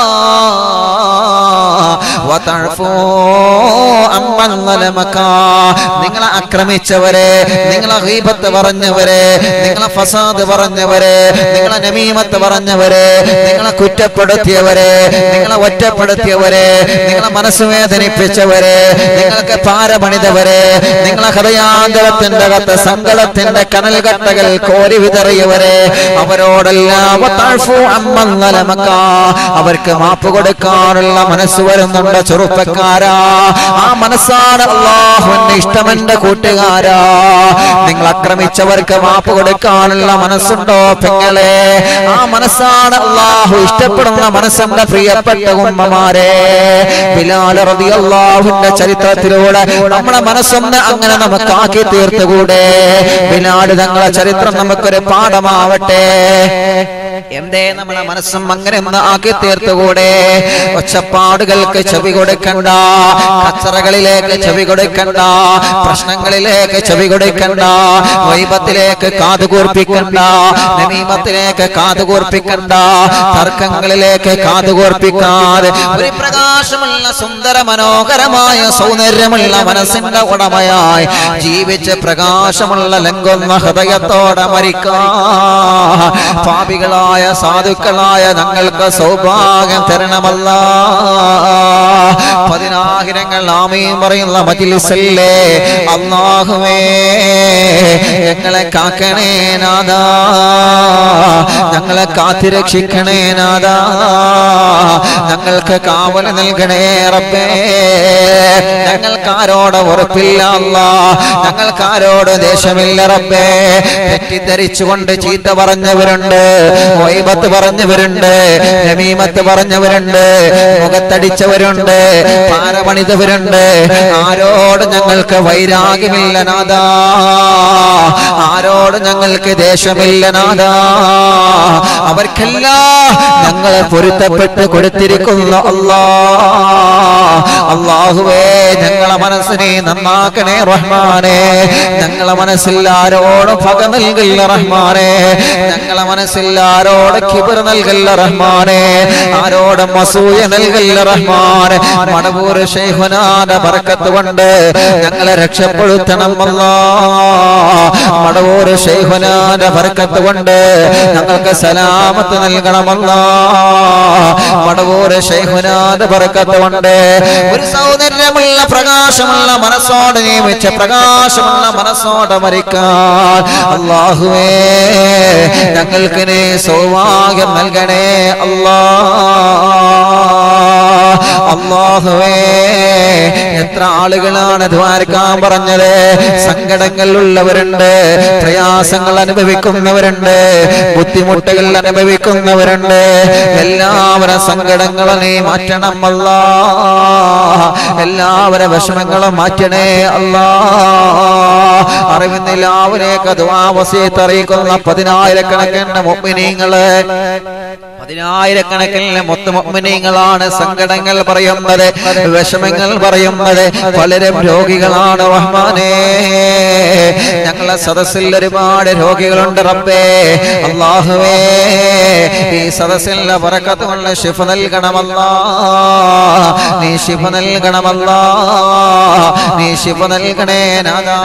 വതഅഫു അമ്മൻ ളലമക നിങ്ങളെ ആക്രമിച്ചവരെ നിങ്ങളെ ഗീബത്ത് പറഞ്ഞവരെ നിങ്ങളെ ഫസാദ് പറഞ്ഞവരെ നിങ്ങളെ നമീമത്ത് പറഞ്ഞവരെ നിങ്ങളെ കുറ്റപ്പെടുത്തിയവരെ നിങ്ങളെ ഒറ്റപ്പെടുത്തിയവരെ നിങ്ങളെ മനസ്സ് വേദനിപ്പിച്ചവരെ നിങ്ങൾക്ക് പാരപണിതവരെ നിങ്ങളെ ഹൃദയാന്തരത്തിന്റെ അകത്ത് സങ്കടത്തിന്റെ കനൽകട്ടകൾ കോരി വിതറിയവരെ അവരോടെല്ലാം വതഅഫു തഅഫു അമ്മൻ ളലമക. അവർക്ക് മാപ്പ് കൊടുക്കാനുള്ള മനസ്സ് വരുന്നുണ്ട് ചെറുപ്പക്കാരാ ആ മനസ്സാണ് അള്ളാഹുവിന്റെ ഇഷ്ടമെന്റെ കൂട്ടുകാരാ നിങ്ങൾ ആക്രമിച്ചവർക്ക് മാപ്പ് കൊടുക്കാനുള്ള മനസ്സുണ്ടോ പെങ്ങളെ ആ മനസ്സാണ് അള്ളാഹു ഇഷ്ടപ്പെടുന്ന മനസ്സെന്റെ പ്രിയപ്പെട്ട ഉമ്മമാരെ ബിലാൽ റളിയല്ലാഹുവിന്റെ ചരിത്രത്തിലൂടെ നമ്മുടെ മനസ്സൊന്ന് അങ്ങനെ നമുക്ക് ആക്കി തീർത്തുകൂടെ ബിലാൽ തങ്ങളെ ചരിത്രം നമുക്കൊരു പാഠമാവട്ടെ എന്തേ നമ്മുടെ മനസ്സും അങ്ങനെ ഒന്ന് ആക്കി തീർത്തുകൂടെ ഒച്ചപ്പാടുകൾക്ക് ചെവി കൊടുക്കണ്ട കച്ചറകളിലേക്ക് ചെവി കൊടുക്കണ്ട പ്രശ്നങ്ങളിലേക്ക് ചെവി കൊടുക്കണ്ട വൈബത്തിലേക്ക് കാതുകൂർപ്പിക്കണ്ട നമീമത്തിലേക്ക് കാതുകൂർപ്പിക്കണ്ട തർക്കങ്ങളിലേക്ക് കാതുകൂർപ്പിക്കാതെ ഒരു പ്രകാശമുള്ള സുന്ദര മനോഹരമായ സൗന്ദര്യമുള്ള മനസ്സിന്റെ ഉടമയായി ജീവിച്ച് പ്രകാശമുള്ള ലംഘുന്ന ഹൃദയത്തോടെ മരിക്കാ പാപികളായ സാധുക്കളായ ഞങ്ങൾക്ക് സൗഭാഗ്യം തരണമല്ല പതിനായിരങ്ങൾ ആമയും പറയുന്ന മജിലിസല്ലേ അള്ളാഹുവേ ഞങ്ങളെ കാക്കണേ നാദാ ഞങ്ങളെ കാത്തിരക്ഷിക്കണേ നാദാ ഞങ്ങൾക്ക് കാവൽ നൽകണേ റബ്ബേ ഞങ്ങൾക്ക് ആരോട് ഉറപ്പില്ല അല്ലാ ഞങ്ങൾക്ക് ആരോട് ദേഷ്യമില്ല റബ്ബേ തെറ്റിദ്ധരിച്ചുകൊണ്ട് ചീത്ത പറഞ്ഞവരുണ്ട് വൈബത്ത് പറഞ്ഞവരുണ്ട് നമീമത്ത് പറഞ്ഞവരുണ്ട് മുഖത്തടിച്ചവരുണ്ട് പാര പണിതവരുണ്ട് ആരോട് ഞങ്ങൾക്ക് വൈരാഗ്യമില്ല നാദാ ആരോട് ഞങ്ങൾക്ക് ദേഷ്യമില്ല നാദാ അവർക്കെല്ലാം ഞങ്ങളെ പൊരുത്തപ്പെട്ട് കൊടുത്തിരിക്കുന്ന അല്ലാ അള്ളാഹുവേ ഞങ്ങളെ മനസ്സിനെ നന്നാക്കണേ റഹ്മാനെ ഞങ്ങളെ മനസ്സിൽ ആരോടും പക നൽകില്ല റഹ്മാനെ ഞങ്ങളെ മനസ്സിൽ ആരോട് കിബർ നൽകല്ല റഹ്മാനെ ആരോടും അസൂയ നൽകല്ല റഹ്മാനെ മടവൂർ ഷെയ്ഖുനാന്റെ ബർക്കത്ത് കൊണ്ട് ഞങ്ങളെ രക്ഷപ്പെടുത്തണം അല്ലാ മടവൂർ ഷെയ്ഖുനാന്റെ ബർക്കത്ത് കൊണ്ട് ഞങ്ങൾക്ക് സലാമത്ത് നൽകണമല്ല മടവൂർ ഷെയ്ഖുനാന്റെ ബർക്കത്ത് കൊണ്ട് ഒരു സൗന്ദര്യമുള്ള പ്രകാശമുള്ള മനസ്സോടെ നിയമിച്ച പ്രകാശമുള്ള മനസ്സോടെ മരിക്കാൻ അള്ളാഹുവേ ഞങ്ങൾക്ക് നീ സൗഭാഗ്യം നൽകണേ അല്ലാ അള്ളാഹുവേ എത്ര ആളുകളാണ് ദ്വാരക്കാൻ പറഞ്ഞത് സങ്കടങ്ങൾ ഉള്ളവരുണ്ട് പ്രയാസങ്ങൾ അനുഭവിക്കുന്നവരുണ്ട് ബുദ്ധിമുട്ടുകൾ അനുഭവിക്കുന്നവരുണ്ട് എല്ലാവരും സങ്കടങ്ങളെ നീ മാറ്റണം അല്ലാ എല്ലാവരെ വിഷമങ്ങളും മാറ്റണേ അല്ലാ അറിവിന്നില്ലാവരേക്ക് ദ്വാവസ്യത്ത് അറിയിക്കുന്ന പതിനായിരക്കണക്കിന് മുമ്പിനീങ്ങള് പതിനായിരക്കണക്കിന് മൊത്ത മുമ്പിനീങ്ങളാണ് സങ്കടങ്ങൾ പറയുന്നത് വിഷമങ്ങൾ പറയുന്നത് പലരും രോഗികളാണ് റഹ്മാനേ ഞങ്ങളെ സദസ്സിൽ ഒരുപാട് രോഗികളുണ്ട് റബ്ബേ അള്ളാഹുവേ ഈ സദസ്സിൽ പറക്കത്തുള്ള ശിഫ നൽകണമല്ല നീ ശിഫ നൽകണമല്ല നീ ശിഫ നൽകണേ നാദാ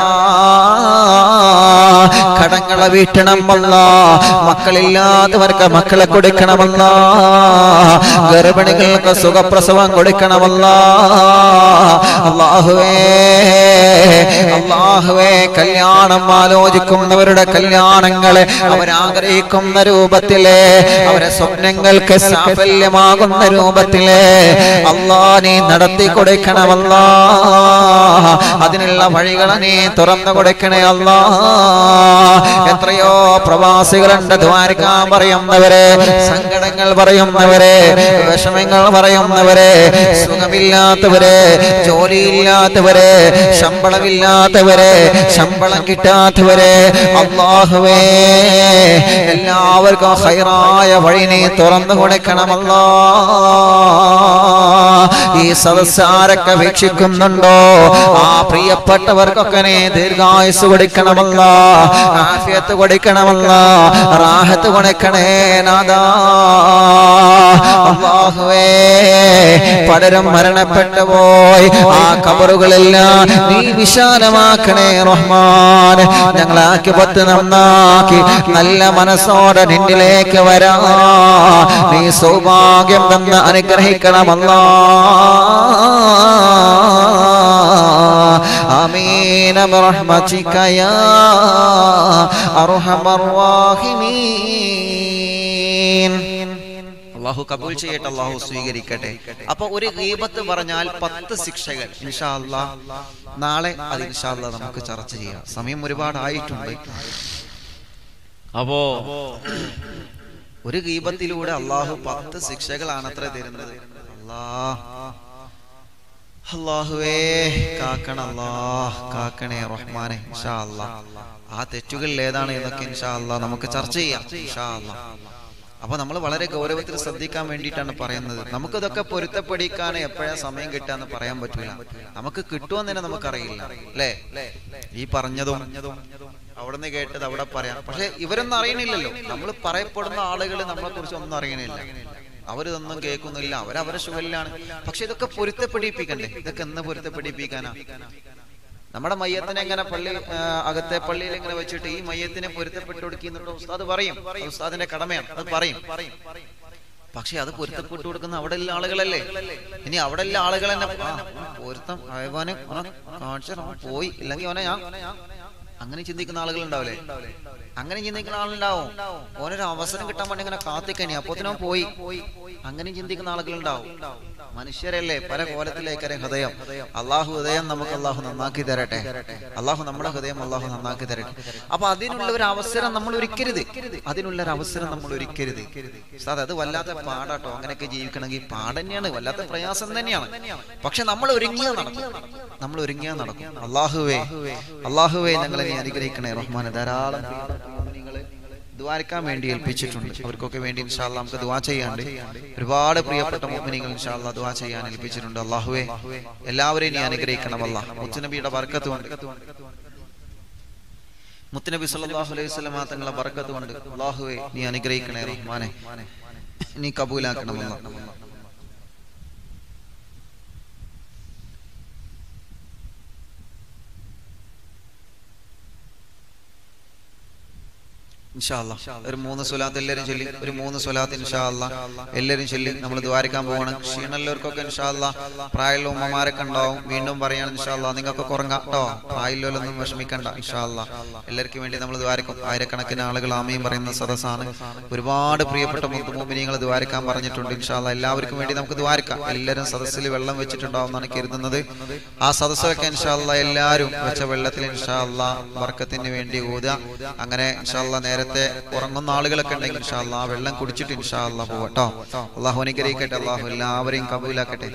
കടങ്ങളെ വീട്ടണം അല്ല മക്കളില്ലാത്തവർക്ക് മക്കളെ കൊടുക്കണമല്ല ഗർഭിണികൾക്ക് സുഖപ്രസവം കൊടുക്കണമല്ല അള്ളാഹുവേ അള്ളാഹുവേ കല്യാണം ആലോചിക്കുന്നവരുടെ കല്യാണങ്ങളെ അവരാഗ്രഹിക്കുന്ന രൂപത്തിലെ അവരെ സ്വപ്നങ്ങൾക്ക് സാഫല്യമാകുന്ന രൂപത്തിലെ അള്ളാ നീ നടത്തി കൊടുക്കണമല്ല അതിനുള്ള വഴികളെ നീ തുറന്നു കൊടുക്കണേ അല്ലാ എത്രയോ പ്രവാസികളുണ്ട് ദ്വാരക്കാൻ പറയുന്നവരെ സങ്കടങ്ങൾ പറയുന്നവരെ വിഷമങ്ങൾ പറയുന്നവരെ സുഖമില്ലാത്തവരെ ജോലിയില്ലാത്തവരെ ശമ്പളമില്ലാത്തവരെ ശമ്പളം കിട്ടാത്തവരെ അള്ളാഹുവേ എല്ലാവർക്കും ഹൈറായ വഴി നീ തുറന്നു കൊടുക്കണമല്ലോ ഈ സദസ്സാരൊക്കെ വീക്ഷിക്കുന്നുണ്ടോ ആ പ്രിയപ്പെട്ടവർക്കൊക്കെ നീ ദീർഘായുസ് കൊടുക്കണമല്ല ആഫിയത്ത് കൊടുക്കണമല്ല റാഹത്ത് കൊടുക്കണേ നാദാ അല്ലാഹുവേ പലരും മരണപ്പെട്ടു പോയി ആ കബറുകളെല്ലാം നീ വിശാലമാക്കണേ റഹ്മാൻ ഞങ്ങളാക്കി പത്ത് നന്നാക്കി നല്ല മനസ്സോടെ നിന്നിലേക്ക് വരാ നീ സൗഭാഗ്യം തന്ന് അനുഗ്രഹിക്കണമല്ലാ آمين برحمتك يا أرحم الراحمين അള്ളാഹു കബൂൽ ചെയ്യട്ടെ അള്ളാഹു സ്വീകരിക്കട്ടെ അപ്പൊ ഒരു ഗീബത്ത് പറഞ്ഞാൽ പത്ത് ശിക്ഷകൾ ഇൻഷാ അല്ലാ നാളെ അത് ഇൻഷാ അല്ലാ നമുക്ക് ചർച്ച ചെയ്യാം സമയം ഒരുപാട് ആയിട്ടുണ്ട് അപ്പോ ഒരു ഗീബത്തിലൂടെ അള്ളാഹു പത്ത് ശിക്ഷകളാണ് അത്ര തരുന്നത് അല്ലാ അള്ളാഹുവേ കാക്കണ അല്ലാ കാക്കണേ റഹ്മാനെ ഇൻഷാ അല്ലാ ആ തെറ്റുകളിൽ ഏതാണ് എന്നൊക്കെ ഇൻഷാ അല്ലാ നമുക്ക് ചർച്ച ചെയ്യാം ഇൻഷാ അല്ലാ അപ്പൊ നമ്മൾ വളരെ ഗൗരവത്തിൽ ശ്രദ്ധിക്കാൻ വേണ്ടിയിട്ടാണ് പറയുന്നത് നമുക്കിതൊക്കെ പൊരുത്തപ്പെടിക്കാൻ എപ്പോഴാ സമയം കിട്ടാന്ന് പറയാൻ പറ്റൂല നമുക്ക് കിട്ടുമെന്ന് തന്നെ നമുക്കറിയില്ല അല്ലേ ഈ പറഞ്ഞതും അവിടെ നിന്ന് കേട്ടത് അവിടെ പറയാം പക്ഷെ ഇവരൊന്നും അറിയണില്ലല്ലോ നമ്മൾ പറയപ്പെടുന്ന ആളുകൾ നമ്മളെ കുറിച്ച് ഒന്നും അറിയണില്ല അവരിതൊന്നും കേൾക്കുന്നില്ല അവരവരെ ശുഭലിലാണ് പക്ഷെ ഇതൊക്കെ പൊരുത്തപ്പെടിപ്പിക്കണ്ടേ ഇതൊക്കെ എന്ന് പൊരുത്തപ്പെടിപ്പിക്കാനാ നമ്മുടെ മയ്യത്തിനെ എങ്ങനെ പള്ളി ആ, അകത്തെ പള്ളിയിൽ ഇങ്ങനെ വെച്ചിട്ട് ഈ മയ്യത്തിനെ പൊരുത്തപ്പെട്ടു കൊടുക്കുന്നുണ്ട് ഉസ്താദ് പറയും അത് ഉസ്താദിന്റെ കടമയാണ് അത് പറയും പക്ഷെ അത് പൊരുത്തപ്പെട്ടു കൊടുക്കുന്ന അവിടെ ഉള്ള ആളുകളല്ലേ ഇനി അവിടെ ഉള്ള ആളുകൾ തന്നെ ആ, പൊരുത്തം അയവാന് കാണിച്ചു പോയി ഇല്ലെങ്കിൽ അവനെ ഞാൻ അങ്ങനെ ചിന്തിക്കുന്ന ആളുകൾ ഉണ്ടാവില്ലേ അങ്ങനെ ചിന്തിക്കുന്ന ആളുണ്ടാവും ഓനൊരു അവസരം കിട്ടാൻ വേണ്ടി ഇങ്ങനെ കാത്തിക്കണി അപ്പോത്തിനും പോയി അങ്ങനെ ചിന്തിക്കുന്ന ആളുകൾ ഉണ്ടാവും മനുഷ്യരല്ലേ പല കോലത്തിലേക്കരെ ഹൃദയം അള്ളാഹു ഹൃദയം നമുക്ക് അള്ളാഹു നന്നാക്കി തരട്ടെ അള്ളാഹു നമ്മുടെ ഹൃദയം അള്ളാഹു നന്നാക്കി തരട്ടെ അപ്പൊ അതിനുള്ള ഒരു അവസരം നമ്മൾ ഒരുക്കരുത് അതിനുള്ള ഒരു അവസരം നമ്മൾ ഒരുക്കരുത് സാർ അത് വല്ലാത്ത പാടാട്ടോ അങ്ങനെയൊക്കെ ജീവിക്കണമെങ്കിൽ പാട് തന്നെയാണ് വല്ലാത്ത പ്രയാസം തന്നെയാണ് പക്ഷെ നമ്മൾ ഒരുങ്ങിയാ നടക്കും നമ്മൾ ഒരുങ്ങിയാ നടക്കും അള്ളാഹുവേ അള്ളാഹുവേ ഞങ്ങളെ നീ അനുഗ്രഹിക്കണേ റഹ്മാനെ ധാരാളം പ്രിയപ്പെട്ട ദ്വാരക്കാൻ വേണ്ടി ഏൽപ്പിച്ചിട്ടുണ്ട് അവർക്കൊക്കെ വേണ്ടി ഇൻഷാല്ല നമുക്ക് ദ്വാ ചെയ്യാണ്ട് ഒരുപാട് പ്രിയപ്പെട്ട മോമിനികൾ ഇൻഷാല്ല ദ്വാ ചെയ്യാൻ ഏൽപ്പിച്ചിട്ടുണ്ട് അള്ളാഹുവേ എല്ലാവരെയും നീ അനുഗ്രഹിക്കണം അല്ല മുത്തുനബിയുടെ ബർക്കത്ത് കൊണ്ട് മുത്തുനബി സല്ലല്ലാഹു അലൈഹി വസല്ലമ തങ്ങളെ ബർക്കത്ത് കൊണ്ട് അള്ളാഹുവേ നീ അനുഗ്രഹിക്കണേ റഹ്മാനെ നീ കബൂലാക്കണമല്ല ഇൻഷാ അല്ലാ. ഒരു മൂന്ന് സ്വലാത്ത് എല്ലാവരും ചൊല്ലി ഒരു മൂന്ന് സ്വലാത്ത് ഇൻഷാ അല്ലാ. എല്ലാവരും ചൊല്ലി നമ്മൾ ദ്വാരക്കാൻ പോവാണ് ക്ഷീണമുള്ളവർക്കൊക്കെ ഇൻഷാ അല്ലാ. പ്രായമുള്ള ഉമ്മമാരൊക്കെ ഉണ്ടാവും വീണ്ടും പറയാണ് ഇൻഷാ അല്ലാ. നിങ്ങൾക്ക് കുറങ്ങാം കേട്ടോ പ്രായമുള്ളവരൊന്നും വിഷമിക്കണ്ട ഇൻഷാ അല്ലാ. എല്ലാവർക്കും വേണ്ടി നമ്മൾ ദ്വാരക്കും ആയിരക്കണക്കിന് ആളുകൾ ആമയും പറയുന്ന സദസ്സാണ് ഒരുപാട് പ്രിയപ്പെട്ട മുത്തുമോമിനികൾ ദ്വാരക്കാൻ പറഞ്ഞിട്ടുണ്ട് ഇൻഷാ അല്ലാ. എല്ലാവർക്കും വേണ്ടി നമുക്ക് ദ്വാരക്കാം എല്ലാവരും സദസ്സിൽ വെള്ളം വെച്ചിട്ടുണ്ടാവും എന്നാണ് കരുതുന്നത് ആ സദസ്സൊക്കെ ഇൻഷാ അല്ലാ എല്ലാവരും വെച്ച വെള്ളത്തിൽ ഇൻഷാ അല്ലാ ബർക്കത്തിന് വേണ്ടി ഊതുക അങ്ങനെ ഇൻഷാ അല്ലാ നേരത്തെ ഉറങ്ങുന്ന ആളുകളൊക്കെ ഉണ്ടെങ്കിൽ ഇൻഷാ അല്ലാ ആ വെള്ളം കുടിച്ചിട്ട് ഇൻഷാ അല്ലാ പോവട്ടോ അള്ളാഹു അനുഗ്രഹിക്കട്ടെ അള്ളാഹു എല്ലാവരെയും കബൂലാക്കട്ടെ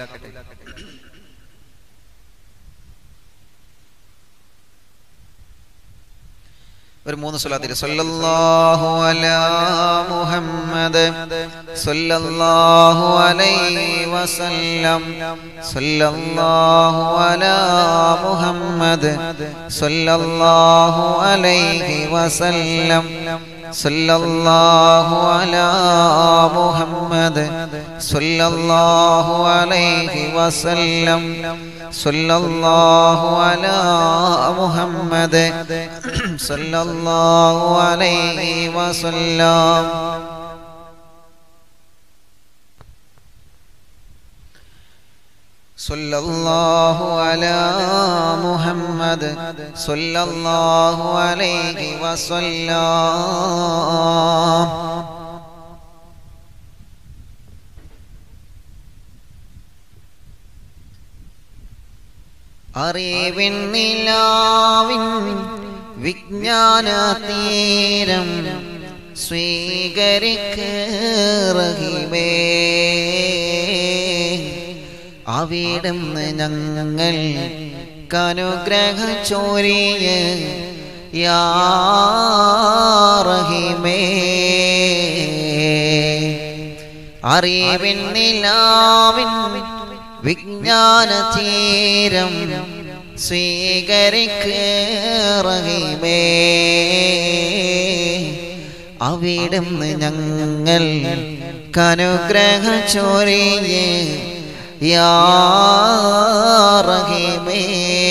ഒരു മൂന്ന് സ്വലാത്തിൽ സല്ലല്ലാഹു അലാ മുഹമ്മദ് സല്ലല്ലാഹു അലൈഹി വസല്ലം സല്ലല്ലാഹു അലാ മുഹമ്മദ് സല്ലല്ലാഹു അലൈഹി വസല്ലം സല്ലല്ലാഹു അലാ മുഹമ്മദ് സല്ലല്ലാഹു അലൈഹി വസല്ലം സല്ലല്ലാഹു അലാ മുഹമ്മദ് സല്ലല്ലാഹു അലൈഹി വസല്ലം സല്ലല്ലാഹു അലാ മുഹമ്മദ് സല്ലല്ലാഹു അലൈഹി വസല്ലം അറിവിൻ നിലാവിൻ വിജ്ഞാന തീരം സ്വീകരിക്കറഹിമേ അവിടുന്ന് ഞങ്ങൾ കനുഗ്രഹ ചോരിയ യാറഹിമേ അറിവിൻ നിലാവിൻ വിജ്ഞാന തീരം സ്വീകരിക്കറഹിമേ അവിടുന്ന് ഞങ്ങൾ കനുഗ്രഹ ചോരിയേ യാറഹിമേ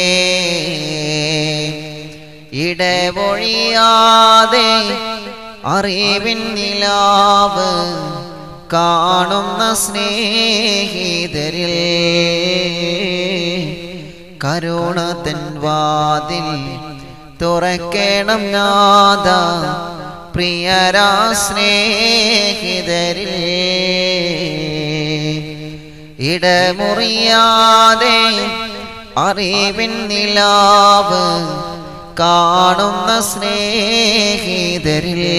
ഇടവൊഴിയാതെ അറിവിൻ നിലാവ് കാണുന്ന സ്നേഹിതരിൽ കരുണ തൻ വാതിൽ തുറക്കണം നാദ പ്രിയരാ സ്നേഹിതരിൽ ഇടമുറിയാതെ അറിവിൻ നിലാവ് കാണുന്ന സ്നേഹിതരിൽ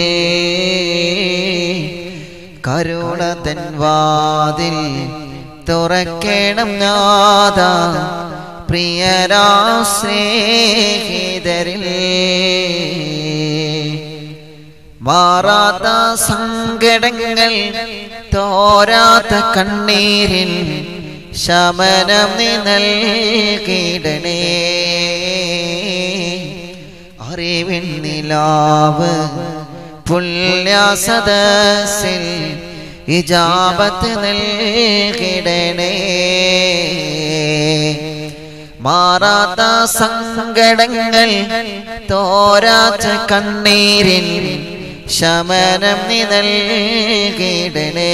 കരുണതൻ വാതിൽ തുറക്കണം നാദ പ്രിയരാ സ്നേഹിതരിൽ മാറാത്ത സങ്കടങ്ങൾ തോരാത്ത കണ്ണീരിൽ ശമനം നീ നൽകിടണേ അറിവിൻ നിലാവ് പുല്യാസദസിൽ ഇജാബത്ത് നൽകിടണേ മാറാത്ത സങ്കടങ്ങൾ തോരാത്ത കണ്ണീരിൽ ശമനം നീ നൽകിടണേ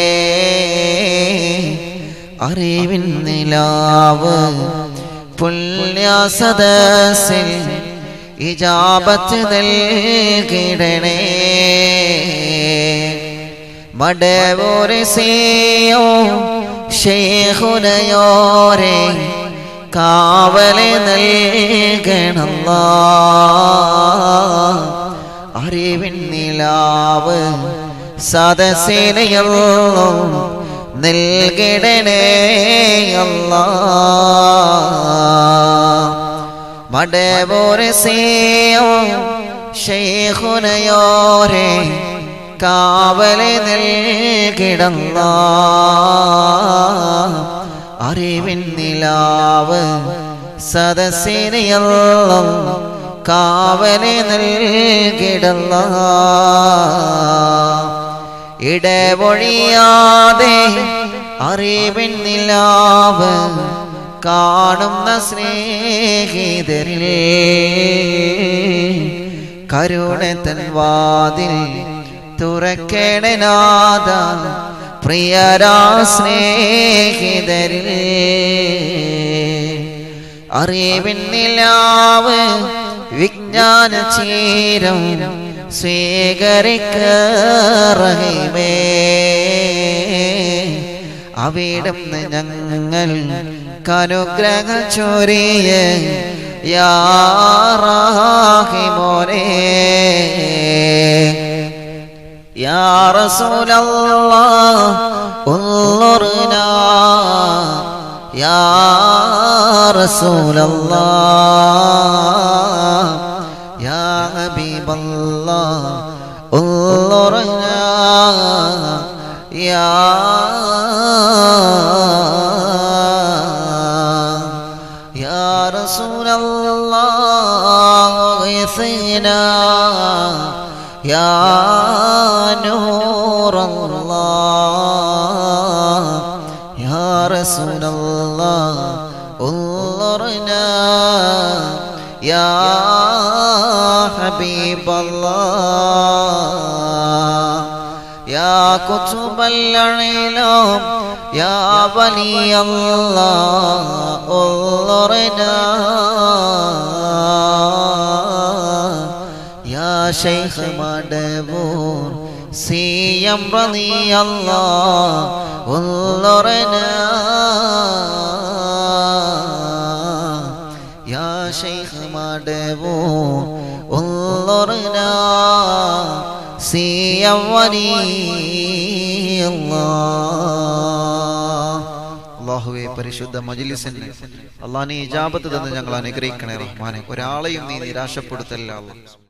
അറിവിൻ നിലാവ് പുല്യാസദസിൽ ഇജാബത്ത് നൽകിടണേ മടവോരെ സേയോ ഷേഖുനയോരെ കാവലെ നൽകണല്ല അറിവിൻ നിലാവ് സദസ്സിനെയല്ലോ നൽകിടണേ അല്ലാ മടവോരെ സേയോ ഷേഖുനയോരെ കാവലെ നൽകിടല്ല അറിവിൻ നിലാവ് സദസ്സിനെയല്ലോ കാവലെ നൽകിടല്ല ഇടവൊഴിയാതെ അറിവിൻ നിലാവ് കാണുന്ന സ്നേഹിതരിൽ കരുണത്തൻ വാതിൽ തുറക്കണനാഥ പ്രിയരാ സ്നേഹിതരിൽ അറിവിൻ നിലാവ് വിജ്ഞാന ചീരം സ്വീകരിക്കറഹിമേ അവിടുന്ന് ഞങ്ങൾ കനുഗ്രഹ ചൊരിയ യാറാഹിമോനെ يا رسول الله انظرنا يا رسول الله يا حبيب الله انظرنا يا يا رسول الله غيثنا يا نور الله يا رسول الله انظرنا يا حبيب الله يا كتب العلم يا ولي الله انظرنا يا شيخ مدبور سيم رضي الله انظرنا يا شيخ مدبور انظرنا سيم ولي الله അള്ളാഹുവെ പരിശുദ്ധ മജിലിസിന് അള്ളാഹ് നീ ഇജാബത്ത് തന്ന് ഞങ്ങൾ അനുഗ്രഹിക്കണേ റഹ്മാനെ ഒരാളെയും നീ നിരാശപ്പെടുത്തല്ല അല്ലാ